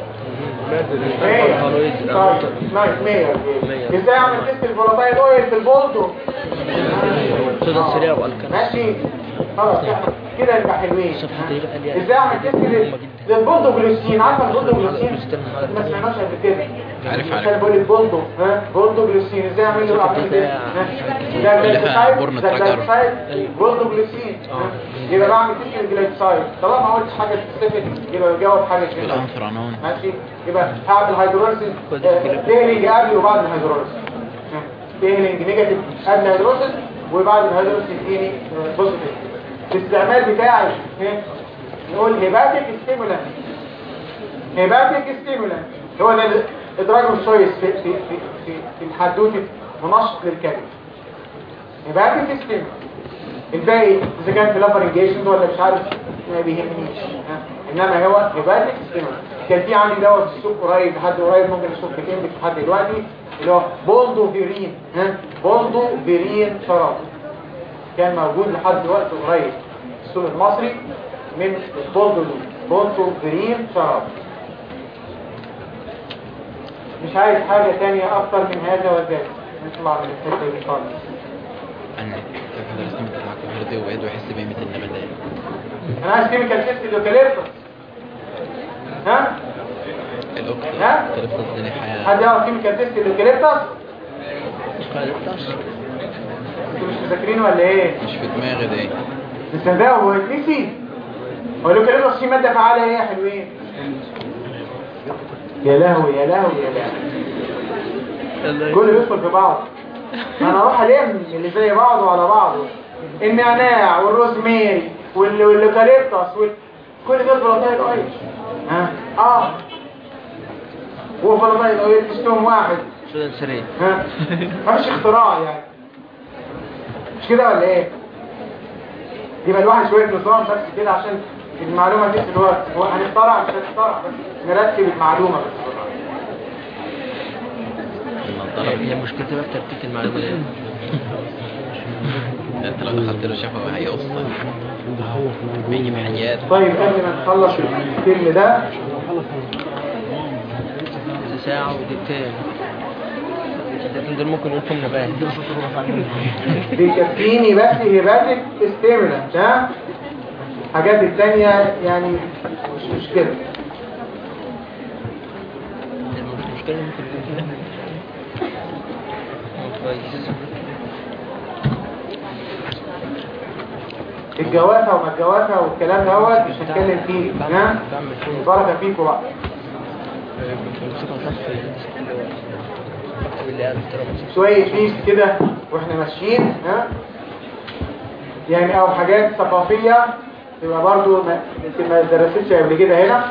مية طيب نايس مية ازاي اعمل تيست للفولاتايل اويل في البولدو صودا سريع والكلام ماشي خلاص كده يبقى حلوين صفحة ايه بقى اللي- ازاي اعمل تيست لل- للبولدو جلوسين عارفه البولدو جلوسين جلوسين. ما سمعناش قبل كده عارف مثلا عارف بقول البولدو ها بولدو جلوسين ازاي اعمل له عمليه بتاع- إيه؟ ها؟ ده اللي فيها الجلايكوسايد بورن ده تراجر. الجلايكوسايد بولدو جلوسين ها؟ يبقى بعمل تيست للجلايكوسايد طالما ما قلتش حاجه سبيسيفيك يبقى بجاوب حاجه كده بالانثرانون ماشي يبقى هعمل هيدروليسيس كنت آه، كده. تهلينج قبل وبعد الهيدروليسيس تهلينج نيجاتيف قبل الهيدروليسيس وبعد الهيدروليسيس يديني بوزيتيف الاستعمال بتاعي ها؟ نقول هيباتيك ستيمولانت هيباتيك ستيمولانت هو ده الادراج الشويس في في في في, في الحدوته منشط للكبد هيباتيك ستيمولانت الباقي اذا كان في لابر انجيجمنت ولا مش عارف ما بيهمنيش ها؟ انما هو هيباتيك ستيمولانت كان في عندي دواء في السوق قريب لحد قريب ممكن اشوف كتير لحد دلوقتي اللي هو بولدو فيرين ها بولدو فيرين شراب كان موجود لحد وقت قريب في السوق المصري من البولدو دي بولدو فيرين شراب مش عايز حاجة تانية أكتر من هذا وذاك نطلع من الحتة دي خالص انا كيف درست مثل العقل هردي وقعد ويحس بقيمة النباتات أنا عايز كيميكال تيست الأوكاليبتوس ها؟ الاوكتا ها؟ تلفت الدنيا حياة حد يعرف كيميكال تيست الأوكاليبتوس؟ انتوا مش مذاكرين ولا ايه؟ مش في دماغي ده مصدقوا هو نسي هو الأوكاليبتوس فيه مادة فعالة ايه يا حلوين؟ يا لهوي يا لهوي يا لهوي كله بيدخل في بعض انا اروح الم اللي زي بعضه على بعضه النعناع والروزماري وال- والاوكاليبتوس وال... كل دول فلاتايل اويل ها اه هو فلاتايل اويل تشتهم واحد صودا سريع ها مفيش اختراع يعني مش كده ولا ايه يبقى الواحد شويه نظام بس كده عشان المعلومه دي في الوقت هو هنخترع مش هنخترع بس نرتب المعلومه بس النضارة هي مشكلتي بقى في ترتيب المعلومة دي انت لو دخلت له شفوي هيقص بيجي بحاجات طيب قبل ما نخلص الفيلم ده ساعة ودقيقتين الدقيقتين دول ممكن يكون نبات بيكفيني بس هيباتيك ستيمولانت ها الحاجات التانية يعني مش مشكلة المشكلة ممكن يكون نبات كويس الجوافة وما الجوافة والكلام دوت مش هنتكلم فيه ها بعمل فيه البركة فيكم بقى بمسكها صف اللي هو بكتب اللي قاعد بترى شوية بيس كده واحنا ماشيين ها يعني او حاجات ثقافية تبقى برضو ما يمكن ما درستش قبل كده هنا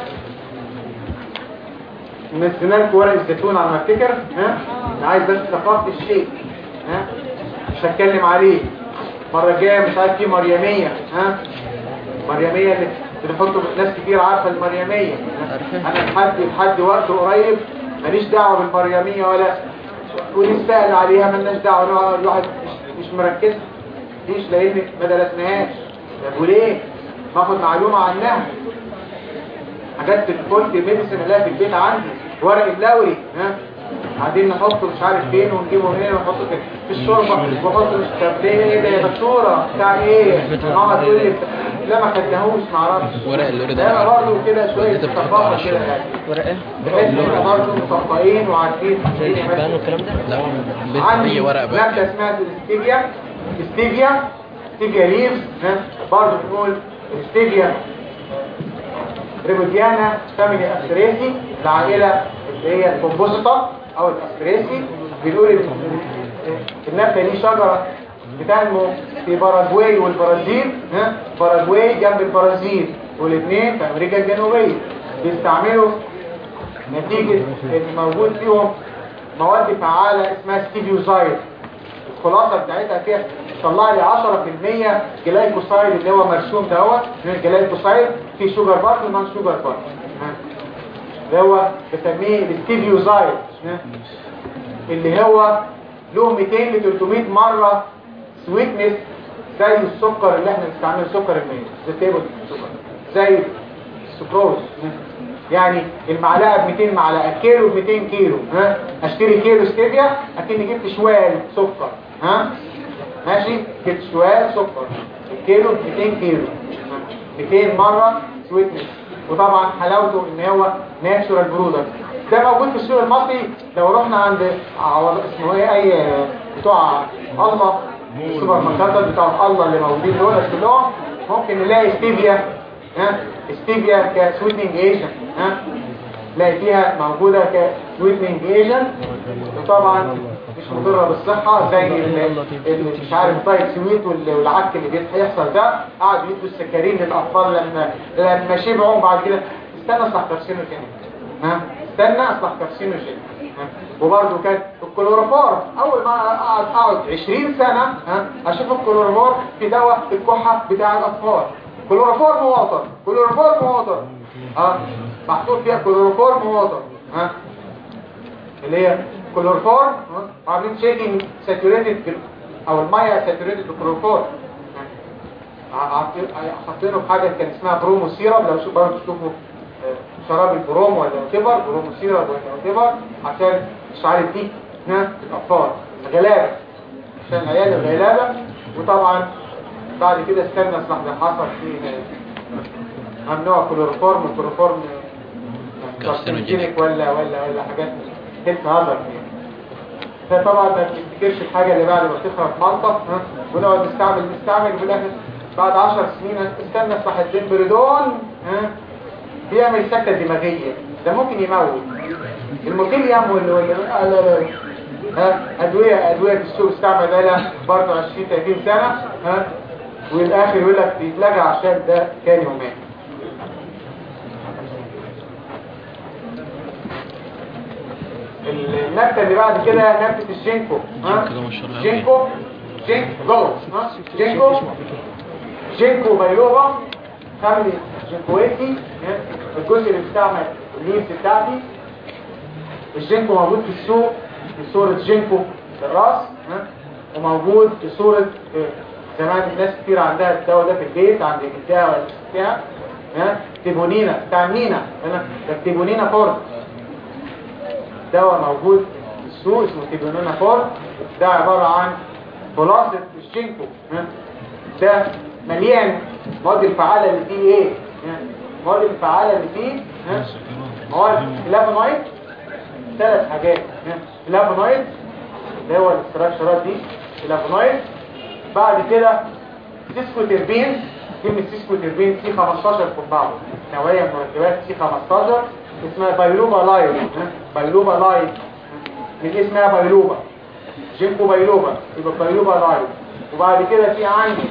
نزلنا لكم ورق الزيتون على ما افتكر ها أنا عايز بس ثقافة الشيء ها مش هتكلم عليه المره الجايه مش عارف في مريميه ها مريميه اللي بنحط ناس كتير عارفه المريميه انا لحد لحد وقت قريب ماليش دعوه بالمريميه ولا ونسال عليها مالناش دعوه نقعد الواحد مش, مش مركز ليش لان ما درسناهاش طب وليه ناخد معلومه عنها حاجات في الكولد ميديسن اللي هي في البيت عندي ورق اللوري ها قاعدين نحطه مش عارف فين ونجيبه منين ونحطه في في الشوربه ونحطه مش طب ليه ايه ده يا دكتوره بتاع ايه ماما تقول لي لا ما خدناهوش ما اعرفش ورق اللوري ده ده برضه كده شويه انت بتحطه ثقافه على كده الشوربة. يعني ورق ايه؟ بحيث ان احنا برضه مطبقين وعارفين زي ايه الحبان ماشي. والكلام ده؟ لا بيت عندي اي ورق بقى مادة اسمها الاستيفيا استيفيا استيفيا ليفز ها برضه بنقول استيفيا ريبوديانا فاميلي استريسي العائلة اللي هي الكومبوزيتا او الاستريسي بنقول ان النبتة دي شجرة بتنمو في باراجواي والبرازيل ها باراجواي جنب البرازيل والاثنين في امريكا الجنوبية بيستعملوا نتيجة ان موجود فيهم مواد فعالة اسمها ستيفيوزايد الخلاصة بتاعتها فيها طلع لي 10% جلايكوسايد اللي هو مرسوم دوت من الجلايكوسايد في شوجر بارت ونون شوجر بارت اللي هو بسميه الستيفيوزايد ها؟ اللي هو له 200 ل 300 مرة سويتنس زي السكر اللي احنا بنستعمله سكر المية زي تيبل سكر زي السكروز يعني المعلقه ب 200 معلقه كيلو ب 200 كيلو ها اشتري كيلو ستيفيا اكني جبت شوال سكر ها ماشي جبت شوال سكر الكيلو ب 200 كيلو ها؟ 200 مره سويتنس وطبعا حلاوته ان هو ناتشورال برودكت ده موجود في السوق المصري لو رحنا عند عوض اسمه ايه اي بتوع الله السوبر ماركتات بتوع الله اللي موجودين دول كلهم ممكن نلاقي ستيفيا ها ستيفيا كسويتنج ايجنت ها نلاقي فيها موجودة كسويتنج ايجنت وطبعا مش مضرة بالصحة زي ال- ال- مش عارف دايت سويت وال- والعك اللي بيحصل ده قعدوا يدوا السكرين للأطفال لما لما شبعوا بعد كده استنى اصلح كارسينوجين ها استنى اصلح كارسينوجين ها؟ وبرضه كان الكلوروفور اول ما اقعد اقعد 20 سنة ها اشوف الكلوروفور في دواء الكحة بتاع الاطفال كلوروفور مواطن كلوروفور مواطن ها محطوط فيها كلوروفور مواطن ها اللي هي كلوروفور ها؟ عاملين شيكينج ساتوريتد او الميه ساتوريتد بالكلوروفور حاطينه في حاجه كان اسمها برومو سيرب لو شوف برضه تشوفوا آه، شراب البروم ولا وتبر برومو سيرب ولا وتبر عشان مش عارف دي ها الاطفال غلابه عشان العيال الغلابه وطبعا بعد كده استنى اصلح ده حصل فيه آه، ممنوع كلوروفورم والكلوروفورم كارسينوجينيك ولا ولا ولا حاجات هيلث هازارد يعني فطبعا ما بتفتكرش الحاجة اللي بعد ما تخرج مالطة ها ونقعد نستعمل نستعمل وفي الاخر بعد 10 سنين استنى اصلح الدمبريدون ها بيعمل سكتة دماغية ده ممكن يموت الموتيليوم ولا ولا آه لا لا ها ادوية ادوية في السوق استعمل بقالها برضه 20 30 سنة ها والاخر يقول لك بيتلغى عشان ده كان يومين النبتة اللي بعد كده نبتة الجينكو ها؟ جينكو ده مشهور أوي. جينكو جينكو جوه ها؟ جينكو جينكو بيلوبا فاميلي جينكويتي ها؟ الجزء اللي بيستعمل الليفز بتاعتي الجينكو موجود في السوق في صورة جينكو في الراس ها؟ وموجود في صورة آه، زمان الناس كتير عندها الدواء ده في البيت عند جدها ولا ستها ها تيبونينا بتاع مينا هنا ده تيبونينا فورت دواء موجود في السوق اسمه تيبونينا فورت ده عبارة عن خلاصة الشينكو ها؟ ده مليان مواد الفعالة اللي فيه ايه ها؟ مواد الفعالة اللي فيه ها؟ مواد فلافونويد ثلاث حاجات ها؟ فلافونويد اللي هو الاستراكشرات دي فلافونويد بعد كده سيسكوتربين كلمة سيسكوتربين سي 15 في بعض نوعية من مركبات سي 15 اسمها بايلوبا لايت ها؟ بايلوبا لايت من اسمها بايلوبا جينكو بايلوبا يبقى بايلوبا لايت وبعد كده في عندي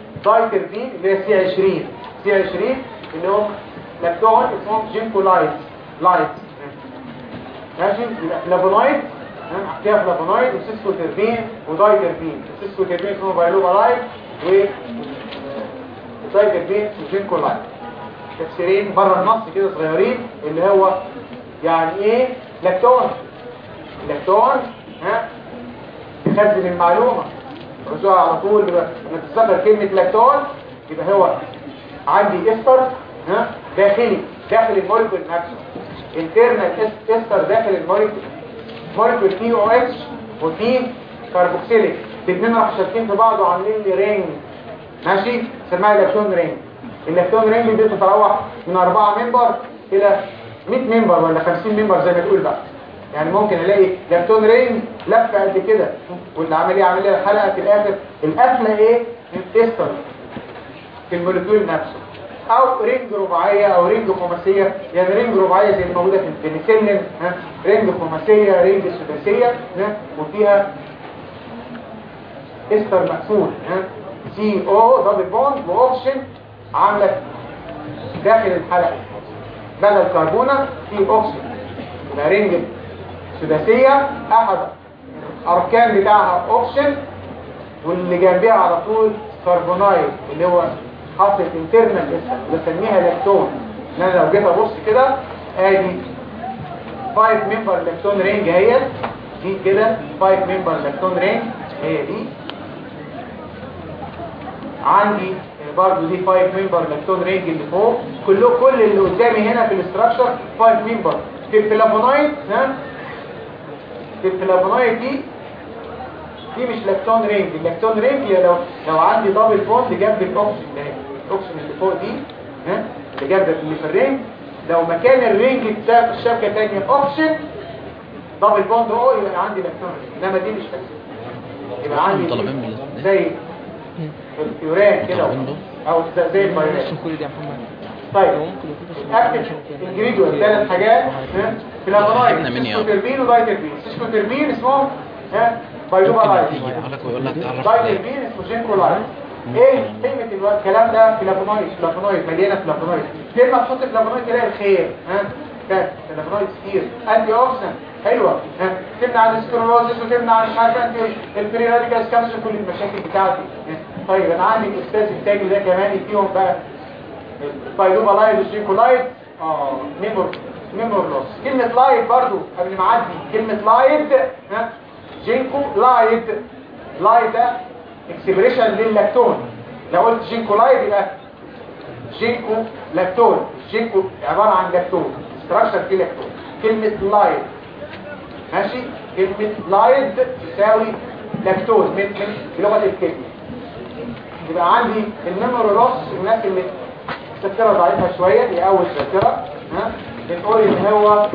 دايتربين اللي هي سي 20 سي 20 اللي هو لاكتون اسمهم جينكولايت لايت ماشي يبقى فلافونويد فيها فلافونويد وسيسكوتربين ودايتربين السيسكوتربين اسمه بايلوبالايت و الدايتربين وجينكولايت تفسيرين بره النص كده صغيرين اللي هو يعني ايه لاكتون لاكتون ها يخزن المعلومه رجوع على طول بقى لما تتذكر كلمه لاكتون يبقى هو عندي استر ها داخلي داخل المولكول نفسه انترنال استر داخل المولكول مولكول تي او اتش وفي كاربوكسيليك الاثنين راح شابكين في بعض وعاملين لي رينج ماشي سماها لاكتون رينج اللاكتون رينج دي بتتراوح من 4 ممبر الى 100 ممبر ولا 50 ممبر زي ما تقول بقى يعني ممكن الاقي لاكتون رينج لفه قد كده واللي عامل ايه عامل لي الحلقه في الاخر القفله ايه استر في المولكيول نفسه او رينج رباعيه او رينج خماسيه يعني رينج رباعيه زي الموجوده في البنسلين ها رينج خماسيه رينج سداسيه ها وفيها استر مقفول ها سي او دبل بوند واوكسجين عامله داخل الحلقه بدل كربونه في اوكسجين يبقى رينج سداسيه احد اركان بتاعها اوكسجين واللي جنبيها على طول كربونايد اللي هو حاصل انترنال بسميها لاكتون ان انا لو جيت ابص كده ادي 5 ممبر لاكتون رينج اهي دي كده 5 ممبر لاكتون رينج هي دي عندي برضو دي 5 ممبر لاكتون رينج اللي فوق كله كل اللي قدامي هنا في الاستراكشر 5 ممبر في الفلافونويد ها في الفلافونويد دي دي مش لاكتون رينج اللاكتون رينج هي لو لو عندي دبل بوند جنب الاكسجين ده الاكسجين اللي فوق دي ها اللي جنب اللي في الرينج لو مكان الرينج بتاع في الشبكه ثانيه اوكسجين دبل بوند او يبقى عندي لاكتون رينج انما دي مش لاكتون يبقى عندي طالبين من الاثنين. زي اليوران كده طالبين دول. او زي زي الفيروس نفس كل دي يا محمد طيب ممكن يكون اكتب انجريديوال ثلاث حاجات ها فلافونويد جبنا مني أهو. سيسكوتربين ودايتربين سيسكوتربين اسمهم ها بايلوبالايت تيجي يقول لك ويقول لك تعرف دايتربين اسمه جينكولايت ايه قيمه الو- الكلام ده فلافونويد فلافونويد مليانه فلافونويد كلمه تحط فلافونويد تلاقي الخير ها ده فلافونويد كتير انتي اوكسيدنت حلوه ها تمنع عن السكلروزس وتمنع عن مش عارف انتي الفري راديكال كانسر كل المشاكل بتاعتي ها؟ طيب انا عندي الاستاذ التاني ده كمان فيهم بقى البايلوبالايد والجينكولايد اه ميمور ميمور لوس كلمة لايد برضو قبل ما اعدي كلمة لايد ها جينكو لايد لايد ده اكسبريشن للاكتون لو قلت جينكولايد يبقى جينكو لاكتون جينكو عبارة عن لاكتون ستراكشر فيه لاكتون كلمة لايد ماشي كلمة لايد تساوي لاكتون من من بلغة الكلمة يبقى عندي الميموري لوس الناس اللي الذاكره ضعيفه شويه دي اول ذاكره ها بنقول ان هو آه،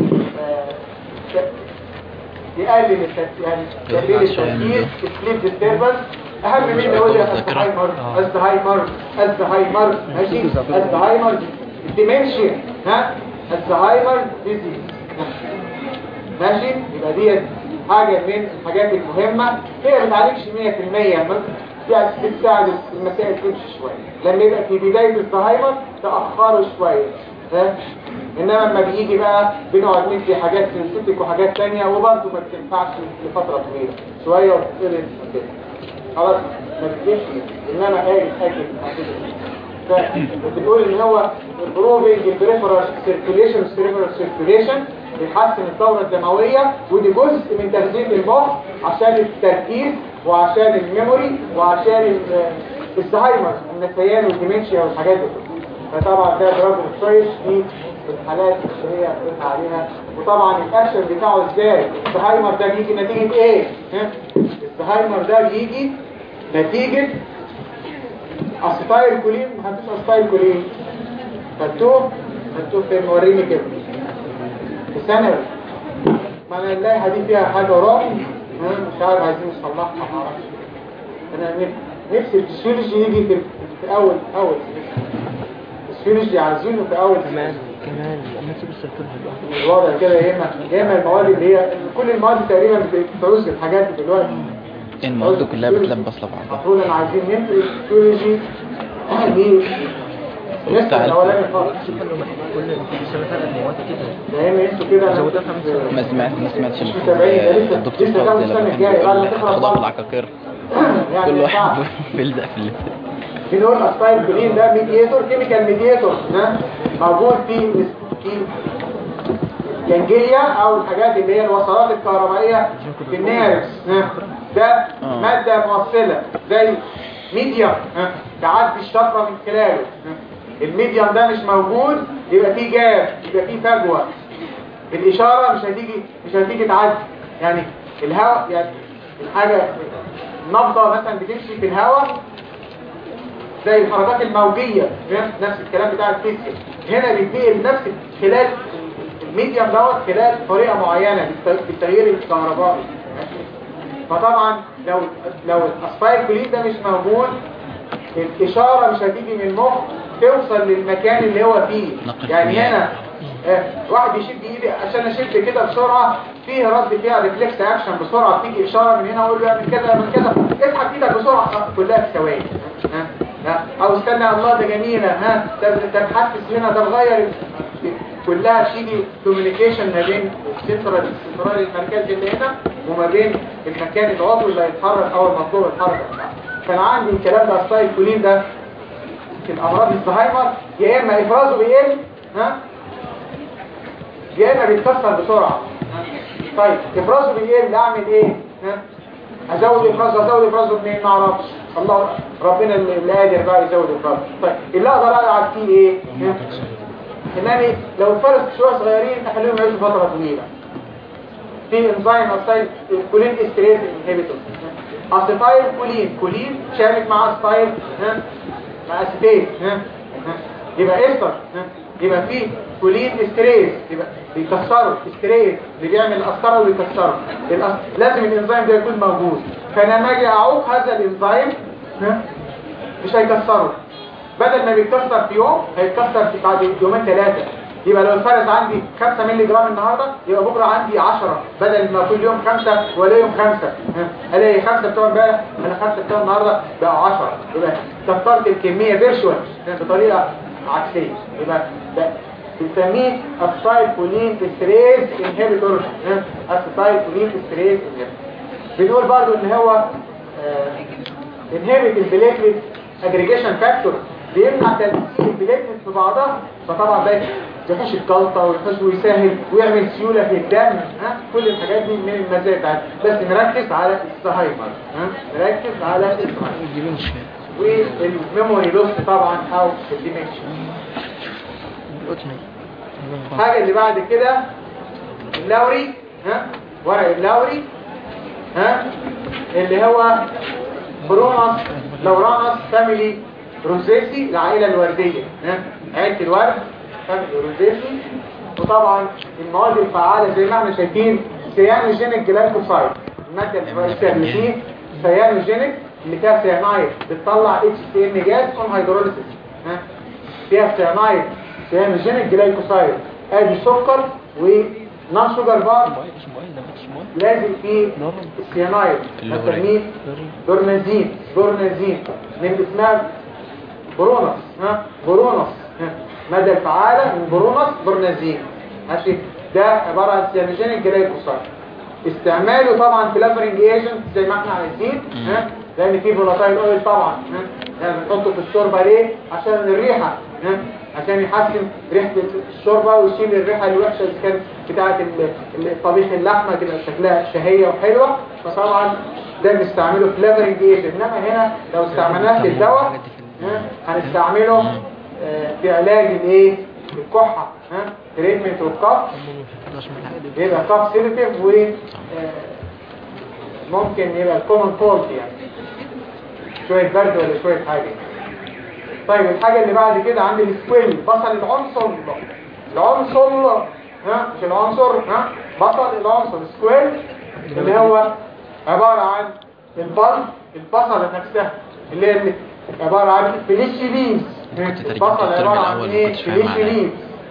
يقلل التركيز يعني يقلل شوية من التركيز سليب ديستربنس اهم من ده يقول الزهايمر الزهايمر الزهايمر ماشي الزهايمر الديمنشيا ها الزهايمر ديزيز ماشي يبقى دي حاجة من الحاجات المهمة هي ما بتعالجش 100% يعني بتساعد المسائل تمشي شوية لما يبقى في بداية الزهايمر تأخروا شوية ها؟ انما لما بيجي بقى بنقعد ندي حاجات سنسيتك وحاجات تانية وبرضه ما بتنفعش لفترة طويلة شوية وتتقلب كده خلاص ما بتجيش انما ايه اكل فبنقول ان هو improving البريفرال سيركيوليشن سيريبرال سيركيوليشن بيحسن الدورة الدموية ودي جزء من تغذية المخ عشان التركيز وعشان الميموري وعشان ال- الزهايمر النسيان والديمنشيا والحاجات دي كلها. فطبعا ده دراج تشويس دي الحالات اللي هي قلت عليها وطبعا الاكشن بتاعه ازاي الزهايمر ده بيجي نتيجة ايه ها؟ الزهايمر ده بيجي نتيجة اسيتايل كولين ما خدتوش اسيتايل كولين خدتوه خدتوه فين وريني كده في ثانوي ما انا اللائحه دي فيها حاجه وراء مش عارف عايزين نصلحها ما اعرفش انا نف- نفسي الفسيولوجي يجي في, في اول اول الفسيولوجي عايزينه في اول كمان كمان لما تسيب السيركل لوحده الوضع كده يا اما يا اما المواد اللي هي كل المواد تقريبا بتعوز الحاجات دي دلوقتي المواد كلها بتلبس لبعضها المفروض ان عايزين ننقل الفسيولوجي دي لسه بتاع الاولاني خالص كل سنة ثلاث مواد كده لان انتوا كده زودها خمسة. ما سمعت ما سمعتش مش المفروض متابعين، ده لسه- الدكتور لسه فوزي كام لما سنة كان الجاية بعد ما بيقول تخلص خدوها بعض. بالعقاقير يعني كل ما واحد ينفعش. بيلزق في اللي في نقول اسبايل كلين ده ميديتور كيميكال ميديتور ها موجود في في جنجية او الحاجات اللي هي الوصلات الكهربائية في النيرفز ها ده آه. مادة موصلة زي ميديم ها تعدي الشفرة من خلاله ها. الميديم ده مش موجود يبقى فيه جاب يبقى فيه فجوة الإشارة مش هتيجي مش هتيجي تعدي يعني الهواء يعني الحاجة النبضة مثلا بتمشي في الهواء زي الحركات الموجية فاهم؟ نفس الكلام بتاع الفيزياء هنا بيتنقل نفس خلال الميديم دوت خلال طريقة معينة بالت- بالتغيير الكهربائي ماشي؟ فطبعا لو لو الاسباير كلين ده مش موجود الإشارة مش هتيجي من المخ توصل للمكان اللي هو فيه نقل يعني كيميائي. هنا آه، واحد يشد ايدي عشان اشد كده بسرعة فيه رد فيها ريفلكس اكشن بسرعة بتيجي اشارة من هنا اقول له اعمل كذا اعمل كذا اسحب ايدك بسرعة آه، كلها في ثواني ها ها او استنى الله ده جميلة ها طب طب حسس هنا ده اتغير كلها تيجي كوميونيكيشن ما بين السنترال السنترال المركزي اللي هنا وما بين المكان العضوي اللي هيتحرك او المطلوب الحركة بتاعته كان عندي الكلام ده ستايل كولين ده في الامراض الزهايمر يا اما افرازه بيقل ها يا اما بيتكسر بسرعه ها؟ طيب افرازه بيقل اعمل ايه ها ازود افرازه ازود افرازه منين ما اعرفش الله ربنا اللي اللي قادر بقى يزود افرازه طيب اللي اقدر العب فيه ايه ها؟ انني لو فرز شويه صغيرين اخليهم يعيشوا فتره طويله في انزيم اسايل كولين استريز انهبيتور اسيتايل كولين كولين شارك مع اسيتايل ها مع اسيتيت ها ها. يبقى استر ها يبقى في كولين استريز يبقى بيكسروا استريز اللي بيعمل الاسكره ويكسره الأس- لازم الانزيم ده يكون موجود فانا لما اجي اعوق هذا الانزيم ها مش هيكسره بدل ما بيتكسر في يوم هيتكسر في بعد يومين ثلاثة يبقى لو الفرز عندي 5 مللي جرام النهاردة يبقى بكرة عندي 10 بدل ما كل يوم 5 ولا يوم 5 الاقي 5 بتوع امبارح انا 5 بتوع النهاردة بقوا 10 يبقى كسرت الكمية فيرشوال بطريقة عكسية يبقى ده بنسميه اسيتايل كولين استريز انهبيتور اسيتايل كولين استريز انهبيتور بنقول برضو ان هو انهبت البليتلت اجريجيشن فاكتور بيمنع تلسيق البليتلت في بعضها فطبعا ده يحوش الجلطه ويحوش ويسهل ويعمل سيوله في الدم ها كل الحاجات دي من المزايا بتاعتها بس نركز على الزهايمر ها نركز على الزهايمر الديمنشن والميموري لوس طبعا او الديمنشن الأوتمي الحاجه اللي بعد كده اللوري ها ورق اللوري ها اللي هو برونس لورانس فاميلي روزيسي العائله الورديه ها عائله الورد فاميلي روزيسي وطبعا المواد الفعاله زي ما احنا شايفين سيانوجينيك جلايكوسايد الماده الرئيسيه اللي فيه سيانوجينيك اللي فيها سيانايد بتطلع اتش سي ان جاز اون هيدروليسيس ها فيها سيانايد سيانوجينيك جلايكوسايد ادي سكر ونون شوجر بار اسمه ايه ده اسمه ايه لازم فيه السيانايد اللي هو نسميه برنازين برنازين من اسمها برونس ها برونس ها مدى الفعالة من برونس برنازين ماشي ده عبارة عن سيانوجينيك جلايكوسايد استعماله طبعا فلافرنج ايجنت زي ما احنا عايزين ها لان فيه فولاتايل اويل طبعا ها يعني بنحطه في الشوربه ليه عشان الريحه ها عشان يحسن ريحه الشوربه ويشيل الريحه الوحشه اللي كانت بتاعه ال- ال- طبيخ اللحمه تبقى شكلها شهيه وحلوه فطبعا ده بنستعمله فلافرنج ايجنت انما هنا لو استعملناه في الدواء ها، هنستعمله آه، في علاج الايه الكحه ها تريتمنت والكح يبقى كاف سيرتيف و آه، ممكن يبقى الكومن كولد يعني شوية برد ولا شوية حاجة طيب الحاجة اللي بعد كده عندي السكويل بصل العنصر العنصر ها مش العنصر ها بصل العنصر سكويل اللي هو عبارة عن البصل البصلة نفسها اللي هي اللي عبارة عن فليشي لينز كنت ترجمت البصل الترم عبارة عن الأول ما ايه كنتش فاهم فليشي معناه. لينز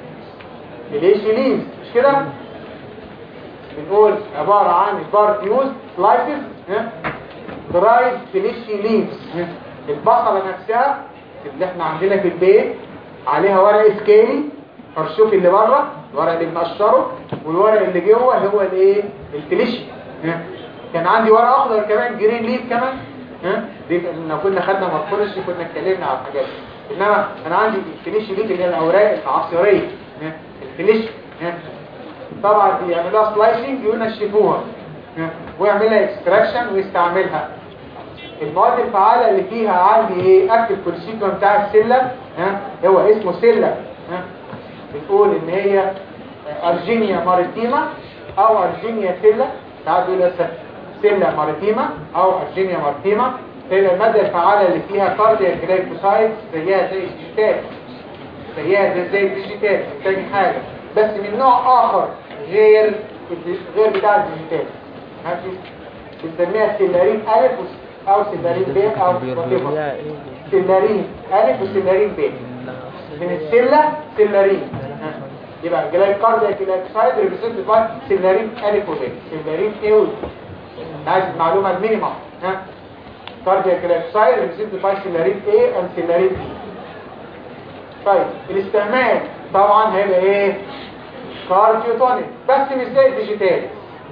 فليشي لينز مش كده بنقول عبارة عن بار فيوز سلايسز درايد فينيشي ليفز البصلة نفسها اللي احنا عندنا في البيت عليها ورق سكيلي الشوك اللي بره الورق اللي بنقشره والورق اللي جوه هو الايه الفينيشي ها؟ كان عندي ورق اخضر كمان جرين ليف كمان ها دي لو كنا خدنا مورفولوجي كنا اتكلمنا على الحاجات دي. انما انا عندي الفينيشي ليف اللي هي الاوراق العصيريه ها؟ الفينيشي ها؟ طبعا يعملوها سلايسنج وينشفوها ها؟ ويعملها اكستراكشن ويستعملها المواد الفعالة اللي فيها عندي ايه اكتف كونسيكون بتاع السلة ها هو اسمه سلة ها بتقول ان هي ارجينيا ماريتيما او ارجينيا سلة ساعات بيقولوا سلة ماريتيما او ارجينيا ماريتيما هي المادة الفعالة اللي فيها كاردياك جلايكوسايد زيها زي الديجيتال زيها زي, زي الديجيتال تاني حاجة بس من نوع اخر غير غير بتاع الديجيتال ماشي بنسميها سيلارين الف وس- او سيلارين ب او whatever. سيلارين الف وسيلارين ب من السلة سيلارين ها. يبقى جلايكارديا جلايكوسايد ريبريزنتد باي سيلارين الف وب سيلارين ايه و عايز المعلومة المينيمم ها كارديا جلايكوسايد ريبريزنتد باي سيلارين ايه اند سيلارين بي طيب الاستعمال طبعا هيبقى ايه كارديوتونيك بس مش زي الديجيتال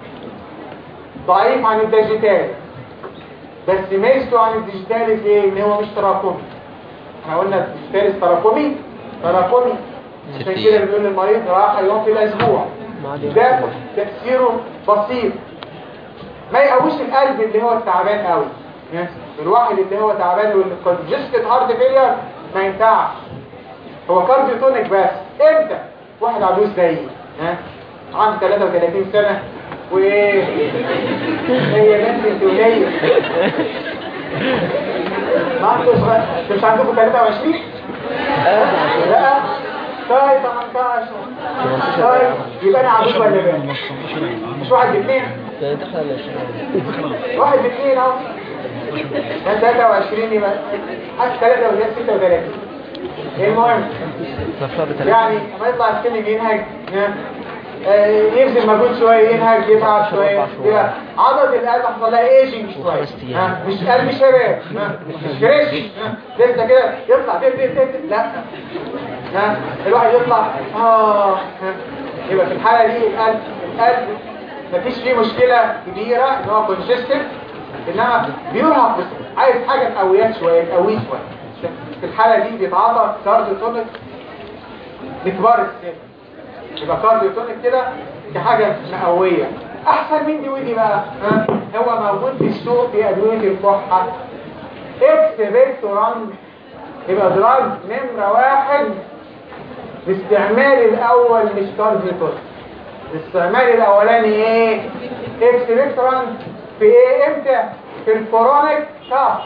ضعيف عن الديجيتال بس ميزته عن الديجيتال ايه ان هو مش تراكمي احنا قلنا الديجيتال تراكمي تراكمي عشان ستين. كده بنقول للمريض راحه يوم في الاسبوع ده تأثيره بسيط ما يقويش القلب اللي هو التعبان قوي الواحد اللي هو تعبان والكونجستد هارت فيلير ما ينفعش هو كارديوتونيك بس امتى واحد عجوز زيي ها عنده 33 سنة وايه هي بنت انتولية ما انتوا صغير انتوا مش عندكم 23 لا طيب 18 طيب يبقى انا عجوز ولا بنت مش واحد باثنين واحد باثنين اهو ده 23 يبقى حتى 33 36 المهم يعني لما يطلع السن ينهج ها؟ آه، يبذل مجهود شويه ينهج يتعب شويه يبقى عضله القلب حصل لها ايجنج شويه ها؟ مش قلب شباب ها؟ مش فريش ها؟ لسه كده يطلع تب تب تب لا ها؟ الواحد يطلع اه ها؟ يبقى في الحاله دي القلب القلب مفيش فيه مشكله كبيره ان هو كونجستد انما بيرهق بس عايز حاجه تقويات شويه تقويه شويه في الحاله دي بيتعاطى كارديوتونيك لكبار السن يبقى كارديوتونيك كده دي حاجه مقويه احسن من دي ودي بقى ها هو موجود في السوق في ادويه الكحه اكس فيكتوران يبقى دراج نمره واحد الاستعمال الاول مش كارديوتونيك الاستعمال الاولاني ايه اكس فيكتوران في ايه امتى في الكورونيك كاف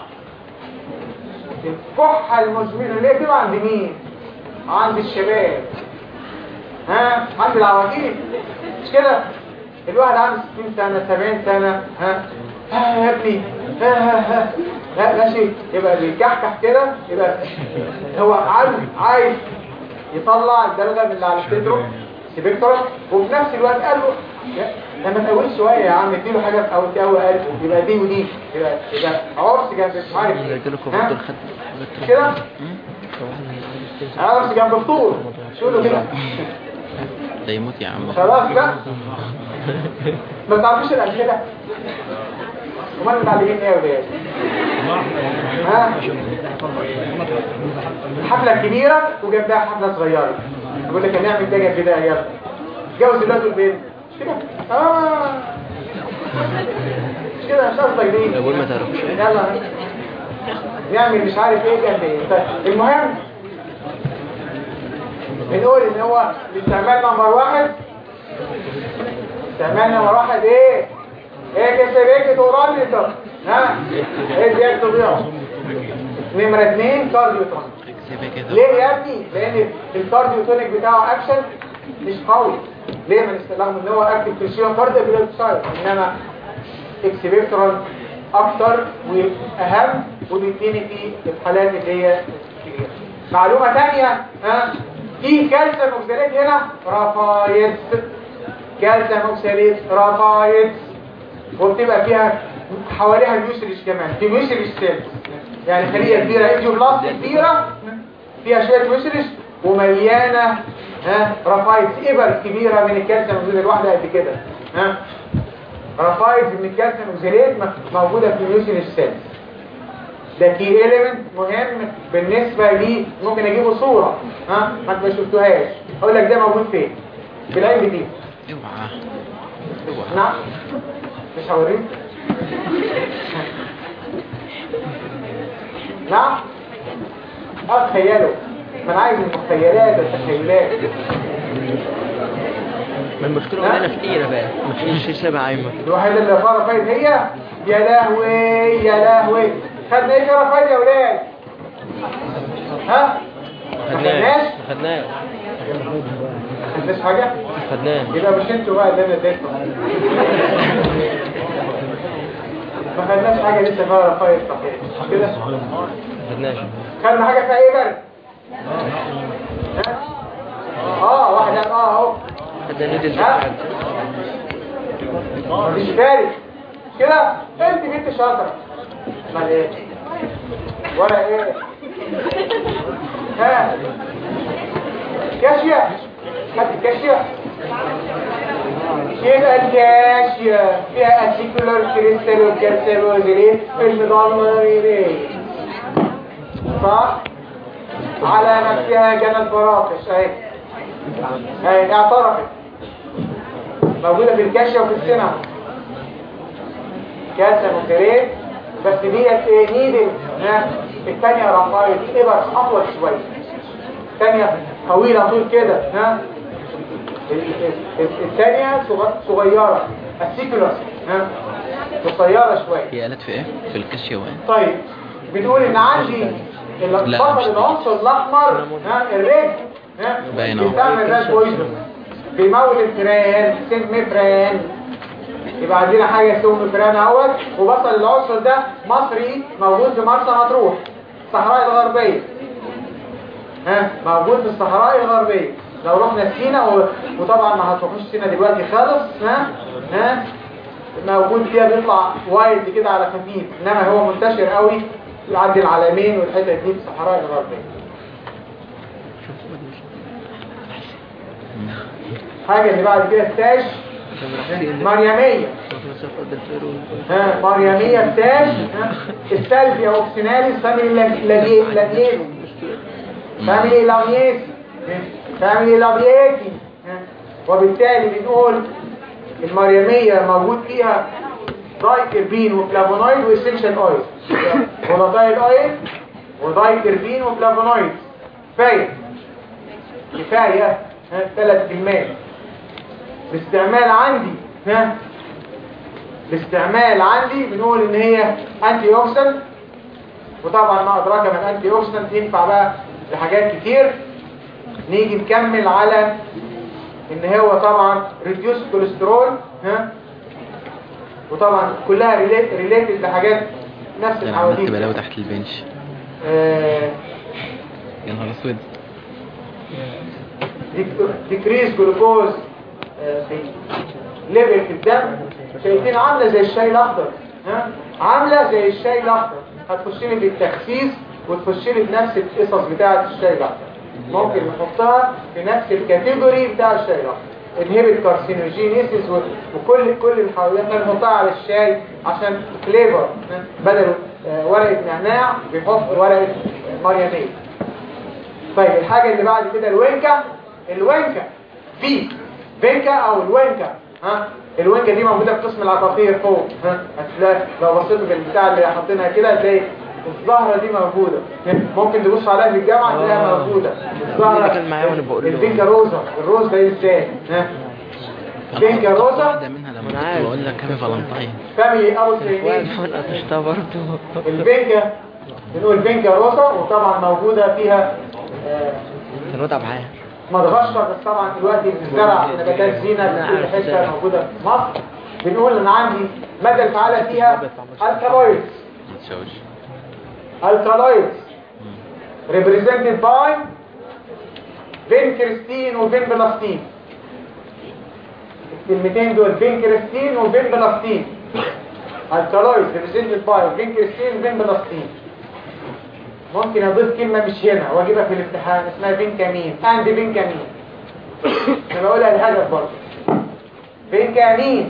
الكحة المزمنة اللي هي بتبقى عند مين؟ عند الشباب ها؟ عند العواجيز مش كده؟ الواحد عنده 60 سنة 70 سنة ها؟ ها يا ابني ها ها ها لا ماشي يبقى بيكحكح كده يبقى هو عايز عايز يطلع الدلغم اللي على صدره سيبكتورا وفي نفس الوقت قال له يا- لما تقول شويه يا عم اديله حاجه او تقوي قلبه يبقى دي ودي يبقى يبقى عرس جنب مش عارف ايه ها؟ مش كده عرس جنب فطور شو له كده ده يموت يا عم خلاص بقى ما تعرفوش الأجهزة امال متعلمين ايه يا ولاد ها الحفلة كبيرة وجنبها حفلة صغيرة يقول لك هنعمل ده جنب ده يلا جوز الولاد والبنت مش كده اه مش كده مش قصدك دي أقول ما تعرفوش إيه؟ يلا نعمل مش عارف ايه جنب ايه طيب المهم بنقول ان هو الاستعمال نمبر واحد استعمال نمبر واحد ايه ايه كسبيك تورانيتر ها ايه دي تضيع نمرة اتنين كارديوتونيك اكسبها كده ليه يا ابني لان الكارديوتونيك بتاعه اكشن مش قوي ليه ما نستخدمه ان هو اكتف تشيل كارديو بلوكسايد انما اكسبيكترال اكتر واهم وبيديني في الحالات اللي هي كبيره معلومه ثانيه ها في كالسيوم اوكساليت هنا رافايدز كالسيوم اوكساليت رافايدز وبتبقى فيها حواليها الميوسيلج كمان في ميوسيلج سيلز يعني خليه كبيره انجيوبلاست كبيره فيها شويه ميوسيلج ومليانه ها رفايد ابر كبيره من الكالسيوم موجوده الواحده قد كده ها رفايد من الكالسيوم اوكساليت موجوده في الميوسيلج سيلز ده كي اليمنت مهم بالنسبه لي ممكن اجيبه صوره ها ما انت ما شفتوهاش اقول لك ده موجود فين في العين دي اوعى اوعى نعم مش هوريك نعم اه تخيلوا ما انا عايز المخيلات والتخيلات ما المشكلة ها؟ عندنا كتيرة بقى مفيش شبه عيمة الوحيدة اللي فيها رفايد هي يا لهوي يا لهوي خدنا ايه في رفايد يا ولاد ها ما خدناش ما خدناش ما خدناش حاجة ما خدناش يبقى مش انتوا بقى اللي انا اديتكم ما خدناش حاجة لسه فيها رفايد صحيح كده ما خدناش خدنا حاجة فيها ايه برد ها؟ اه واحدة اه اهو خدنا نيدل ها؟ مفيش فارق كده انت بنت شاطرة امال ايه ولا ايه ها كاشية خدت الكاشية يبقى الكاشية فيها اسيكولار كريستال والكالسيروزيلين المضمرين صح على نفسها جنى الفراقش اهي اهي اعترفت موجودة في الكاشية وفي السينما كاسة مكريت بس ديت ايه نيدل ها الثانية رفايد ابر اطول شوية الثانية طويلة طول كده ها ال- ال- الثانية صغ- صغيرة السيكولوس ها قصيرة شوية هي قالت في ايه في الكاشية وين طيب بتقول ان عندي لا، البطل مش دي. العنصر الاحمر ها الريد ها باين أهو. بيستعمل ده بويزن بيموت الفئران سيمفران يبقى عندنا حاجه سيمفران اهوت وبطل العنصر ده مصري موجود في مرسى مطروح الصحراء الغربيه ها موجود في الصحراء الغربيه لو رحنا سينا و... وطبعا ما هتروحوش سينا دلوقتي خالص ها ها موجود فيها بيطلع وايد كده على خفيف انما هو منتشر قوي يعدي العلمين والحتت دي في الصحراء الغربيه حاجه اللي بعد كده التاج مريميه ها مريميه التاج ها السلفي او اوكسيناليس فاميلي لابييتي فاميلي لابييتي فاميلي لابييتي ها؟ وبالتالي بنقول المريميه موجود فيها دايكربين وفلافونويد واسينشال اويل فولاتايل اويل ودايكربين وفلافونويد كفايه كفايه ها 3% الاستعمال عندي ها الاستعمال عندي بنقول ان هي انتي اوكسيدنت وطبعا ما ادراك من انتي اوكسيدنت ينفع بقى لحاجات كتير نيجي نكمل على ان هو طبعا ريديوس كوليسترول ها وطبعا كلها ريليتد لحاجات نفس ده انا عملت الحواديت بلاوي تحت البنش آه يا نهار اسود ديكريز جلوكوز ليفل في الدم شايفين عامله زي الشاي الاخضر ها عامله زي الشاي الاخضر هتخش لي بالتخسيس وتخش لي بنفس القصص بتاعه الشاي الاخضر ممكن نحطها في نفس الكاتيجوري بتاع الشاي الاخضر انهبت كارسينوجينيسيس وكل كل الحاويات نحطها على الشاي عشان فليفر بدل آه، ورقه نعناع بيحط ورقه مريميه طيب الحاجة اللي بعد كده الوينكا الوينكا في فينكا او الوينكا ها الوينكا دي موجودة في قسم العقاقير فوق ها هتلاقي لو بصيت في البتاع اللي حاطينها كده هتلاقي الزهرة دي موجودة ممكن تبص عليها في الجامعة تلاقيها آه. موجودة اللي كان معايا وأنا بقول له. الفينكا روزا الروز ده ازاي ها فينكا روزا واحدة منها لما أنا كنت عارف. بقول لك هابي فالنتاين فاميلي ابو سرينين وانا قطشتها برضه الفينكا بنقول فينكا روزا وطبعا موجودة فيها آه، الوضع معايا مدغشقر بس طبعا دلوقتي بتزرع نباتات زينة في كل حتة موجودة في مصر بنقول ان عندي مادة الفعالة فيها الكالويدز ما تشوش الكالويدز represented by فينكرستين وفينبلاستين الكلمتين دول فينكرستين وفينبلاستين الكالويد ريبريزنتد باي فين كريستين فين بلاستين ممكن اضيف كلمه مش هنا واجيبها في الامتحان اسمها فين كمين اند فين كمين انا بقولها الهدف برضه فين كمين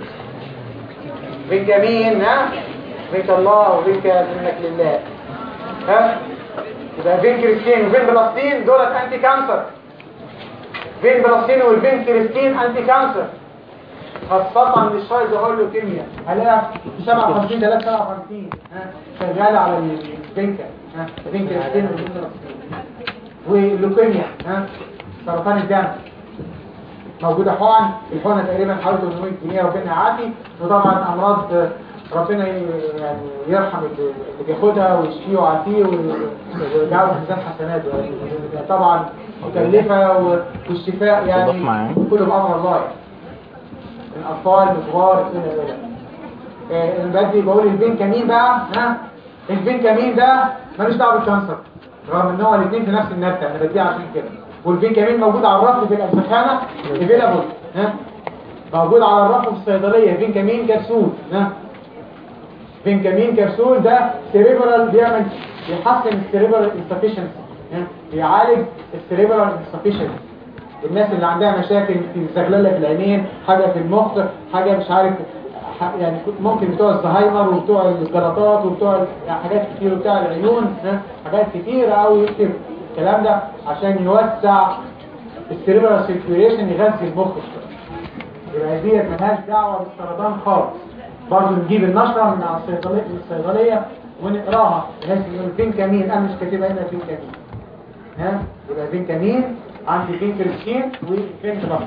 فين كمين ها بيت الله وبيت منك لله ها يبقى فين كريستين وفين بلاستين دولت انتي كانسر فين بلاستين والفين كريستين انتي كانسر خاصة للشايز هقول له كيمياء هلاقيها 57 3 57 ها شغالة على البنكة ها البنكة كريستين والفين بلاستين واللوكيميا ها سرطان الدم موجودة حقن الحقنة تقريبا حوالي 800 جنيه ربنا يعافي وطبعا امراض ربنا ي- يعني يرحم اللي بياخدها ويشفيه ويعافيه ويجعله في ميزان حسناته يعني طبعا مكلفة و- والشفاء يعني تضاف معاه. كله بأمر الله يعني. الأطفال الكبار إلى إلى آه، أنا بدي بقول البين كمين بقى ها البين كمين ده ملوش دعوه بالكانسر رغم ان هو الاثنين في نفس النبته انا بديه عشان كده والبين كمين موجود على الرف في الأزخانة افيلابل ها موجود على الرف في الصيدليه بين كمين كبسول ها بين كمين كبسول ده سيريبرال بيعمل بيحسن السيريبرال انسفيشنسي بيعالج السيريبرال انسفيشنسي الناس اللي عندها مشاكل في الزغلله في العينين حاجه في المخ حاجه مش عارف ح- يعني ممكن بتوع الزهايمر وبتوع الجلطات وبتوع يعني حاجات كتير وبتوع العيون ها؟ حاجات كتيرة قوي يكتب الكلام ده عشان يوسع السيريبرال سيركيوليشن يغذي المخ شوية. يبقى ديت ملهاش دعوه بالسرطان خالص برضه نجيب النشره من على الصيدليه من الصيدليه ونقراها الناس يقول فين كمين انا مش كاتبها هنا فين كمين ها يبقى فين كمين عندي فين كريستين وفين بلاستيك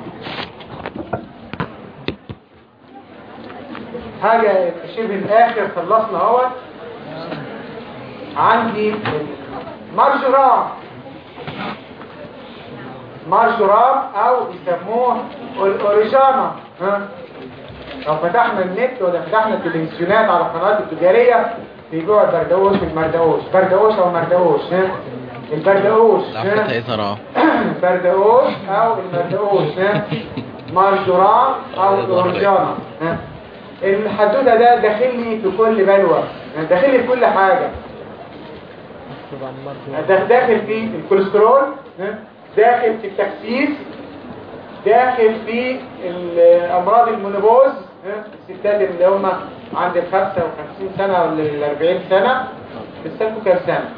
حاجه شبه الاخر خلصنا اهوت عندي مارجرام مارجرام او يسموه الاوريجانا ها لو فتحنا النت ولا فتحنا التلفزيونات على القنوات التجارية بيبيعوا البردوش والمردوش بردوش او مردوش ها البردوش العفة ها هيظهر اه البردوش او المردوش ها مارجرام او الاوريجانا ها الحدوده ده داخل لي في كل بلوى داخل لي في كل حاجه ده داخل في الكوليسترول ها؟ داخل في التخسيس داخل في الامراض المونوبوز ها؟ الستات اللي هم عند ال 55 سنه ولا ال 40 سنه بيستلكوا كام سنه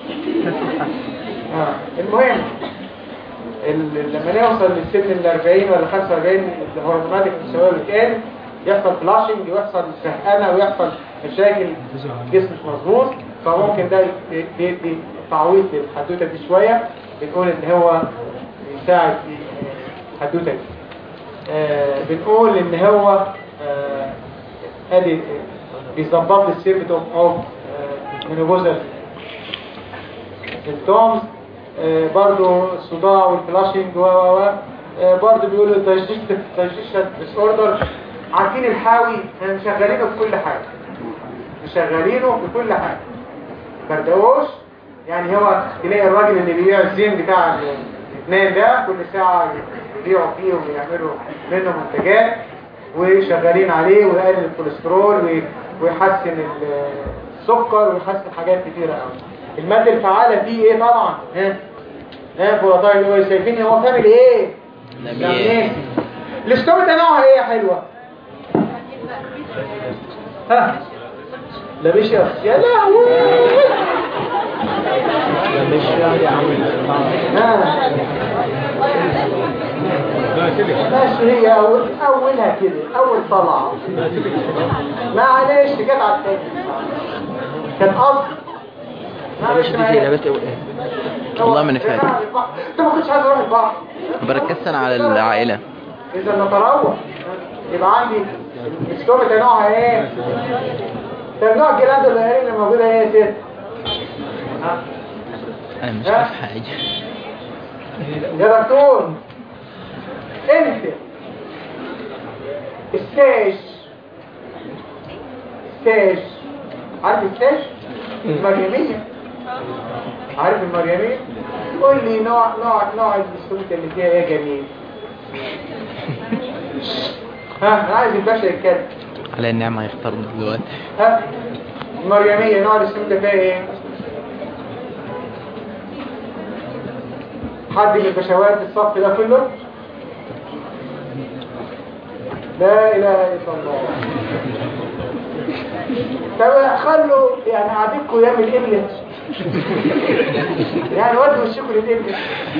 آه. المهم ال- لما نوصل للسن ال 40 ولا 45 الهرمونات النسويه بتقل يحصل فلاشنج ويحصل زهقانه ويحصل مشاكل جسم مش مظبوط فممكن ده ي- يدي تعويض للحدوته دي شويه بنقول ان هو يساعد في الحدوته دي آه بنقول ان هو آه ادي بيظبط لي السيمبتوم اوف مينوبوزال سيمبتومز آه، برضو الصداع والفلاشنج و و و آه، برضو بيقولوا الدايجيشن ديس اوردر عارفين الحاوي آه، مشغلينه في كل حاجه مشغلينه في كل حاجه بردوش يعني هو تلاقي الراجل اللي بيبيع الزين بتاع الاثنين ده كل ساعه يبيعوا فيه ويعملوا منه منتجات وشغالين عليه ويقلل الكوليسترول وي- ويحسن ال- السكر ويحسن حاجات كتيرة قوي المادة الفعالة فيه ايه طبعا ها ها فولاتايل اويل شايفين هو بيعمل ايه لاميات. الاستومة نوعها ايه يا حلوة ها لا مش يا يا لهوي ها ماشي هي أول أولها كده أول طلعة معلش جت على التاني كان قصد مش دي اجابات ايه والله ما نفعت. انت ما كنتش عايز اروح البحر بركز انا على العائلة اذا نتروح يبقى عندي الستومة نوعها ايه طب نوع الجلاند الغيرين اللي موجودة ايه يا ست ها؟ انا مش ها؟ عارف حاجة يا دكتور انت الساش ساش عارف الساش المريمية عارف المريمية قول لي نوع نوع نوع السلوك اللي فيها ايه جميل ها انا عايز الباشا يتكلم على النعمة هيختاروا دلوقتي ها المريمية نوع السمين ده فيها ايه حد من البشوات الصف ده كله لا اله الا الله طب خلوا يعني عادتكم ايام الابل يعني ودوا وشكوا للابل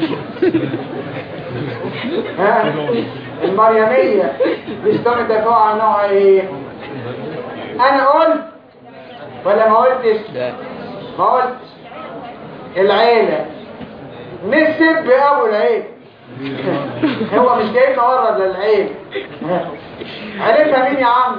ها المريمية بيستمع دفاع عن نوع ايه انا قلت ولا ما قلتش لا ما قلتش العيلة نسب بأبو العيل هو مش جاي مورد للعيل عرفها مين يا عم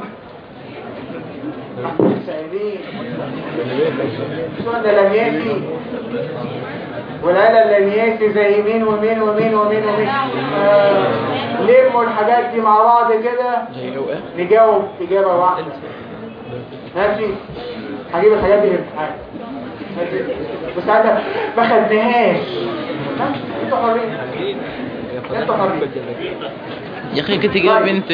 محمود سعيدين شو ده لمياسي والعيلة اللمياسي زي مين ومين ومين ومين ومين آه. لموا الحاجات دي مع بعض كده زي هو ايه نجاوب إجابة واحدة ماشي هجيب الحاجات دي للامتحان ماشي وساعتها ما خدناهاش ها؟ انتوا حرين انتوا حرين يا اخي كنت جايب انت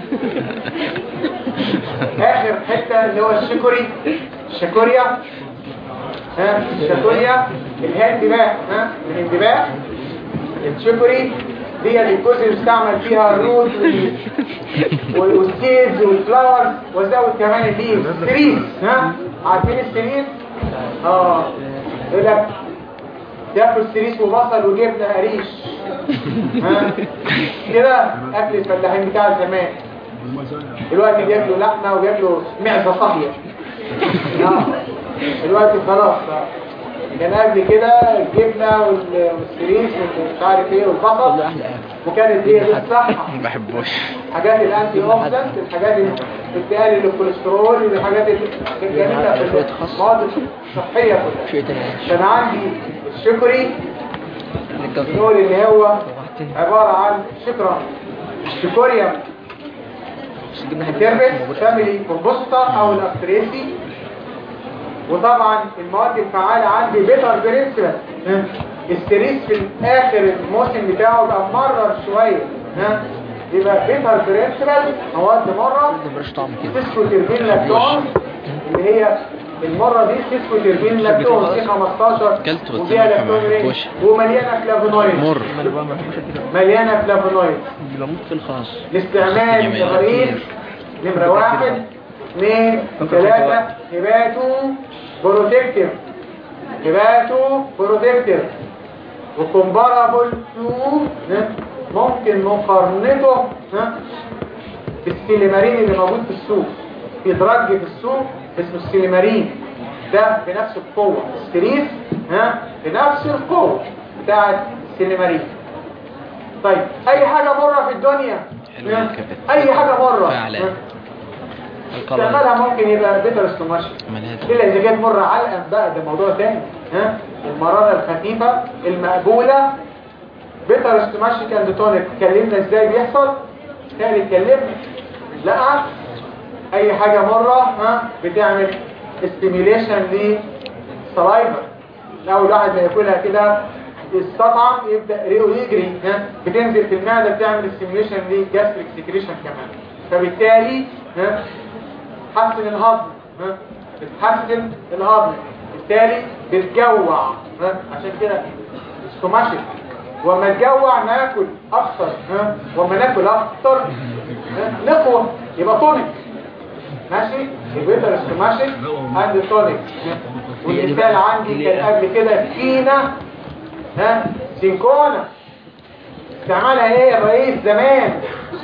اخر حته اللي هو الشكوري الشكوريا ها الشكوريا اللي هي انتباه ها الانتباه الشكوري دي الجزء اللي بيستعمل فيها الروت وال- وال- والسيدز والفلاورز وزود كمان الليف ستريس ها عارفين الستريس اه يقول لك تاكل ستريس وبصل وجبنه قريش ها كده اكل الفلاحين بتاع زمان دلوقتي بياكلوا لحمه وبياكلوا معزه صاحيه آه. دلوقتي خلاص آه. كان قبل كده الجبنه وال- والسريس ومش عارف ايه والبصل وكانت هي دي الصحه ما بحبوش حاجات الانتي اوكسيدنت الحاجات اللي بتقلل الكوليسترول الحاجات اللي الجميله في المواد الصحيه كلها شيء تاني كان عندي الشكري نقول ان هو عباره عن شكرا شكوريا التربس فاميلي كومبوستا او الاستريسي وطبعا المواد الفعالة عندي بيتر برنسبل الستريس في اخر الموسم بتاعه بقى مرر شوية ها يبقى بيتر برنسبل مواد مرة ملوش طعم كده سيسكو تربين لاكتون اللي هي المرة دي سيسكو تربين لاكتون في 15 كلت بس وفيها ما لاكتون رينج بحبوش. ومليانة فلافونويد مر انا بقى ما بحبش كده مليانة فلافونويد بموت في الخاص الاستعمال جميل. الغريب نمرة واحد اثنين ثلاثة هباتو بروتكتيف هباتو بروتكتيف وكومبارابل تو ممكن مقارنته ها، بالسيليمارين اللي موجود في السوق في دراج في السوق اسمه السيليمارين ده بنفس القوة ستريس ها بنفس القوة بتاعت السيليمارين طيب اي حاجة مرة في الدنيا حلو ها؟ الكبد. اي حاجة مرة فعلا. ها؟ القلم استعمالها ممكن يبقى بيتر ستوماشي ملازم الا اذا كانت مرة علقا بقى ده موضوع تاني ها المرارة الخفيفة المقبولة بيتر ستوماشي كان تونيك اتكلمنا ازاي بيحصل تاني اتكلمنا لا اي حاجة مرة ها بتعمل استيميليشن للسلايفا لو الواحد ما ياكلها كده يستطعم يبدأ ريقه يجري ها بتنزل في المعدة بتعمل استيميليشن للجاستريك سكريشن كمان فبالتالي ها تحسن الهضم ها بتحسن الهضم بالتالي بتجوع ها عشان كده استوماشيك وما تجوع ناكل اكتر ها وما ناكل اكتر ها؟ نقوى يبقى تونيك ماشي يبقى انت استوماشيك عندي تونيك ها؟ والمثال عندي كان قبل كده كينا ها سينكونا استعمالها ايه يا رئيس زمان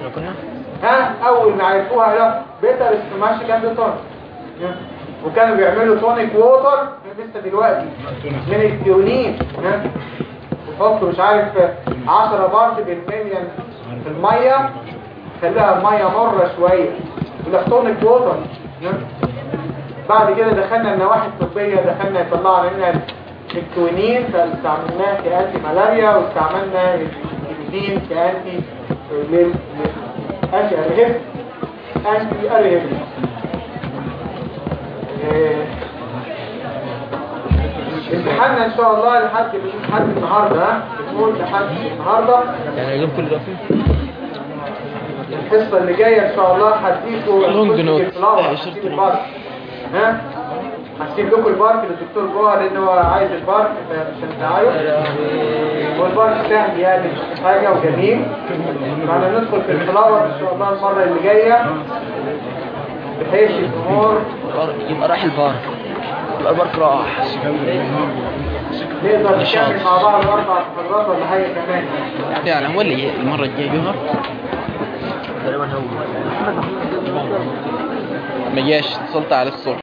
ها اول ما عرفوها لا بيتر استماشي كان بتونيك وكانوا بيعملوا تونيك ووتر لسه دلوقتي من التيونين ها يحطوا مش عارف 10 بارت بالمية في المية خليها المية مرة شوية يقول لك تونيك ووتر ها؟ بعد كده دخلنا النواحي الطبية دخلنا يطلعوا لنا الكوينين فاستعملناه كأنتي ملاريا واستعملنا الكوينين كأنتي لل أنتي أرهب أنتي أرهب آه، امتحاننا ان شاء الله لحد لحد النهارده ها بنقول لحد النهارده يعني اليوم كله ده فيه الحصة اللي جاية ان شاء الله هديكوا لونج جزء نوت. الفلاور، آه، هسيب شفت البارك ها هسيب لكم البارك للدكتور جوه لان هو عايز البارك عشان تعالوا والبارك سهل يعني مش حاجة وجميل فاحنا ندخل في الفلاور ان شاء الله المرة اللي جاية بحيث الامور يبقى راح البار يبقى البارك راح نقدر نكمل مع بعض اربع محاضرات ولا حاجة كمان يعني هو اللي المرة الجاية جوهر تقريبا هو ما جاش اتصلت على الصبح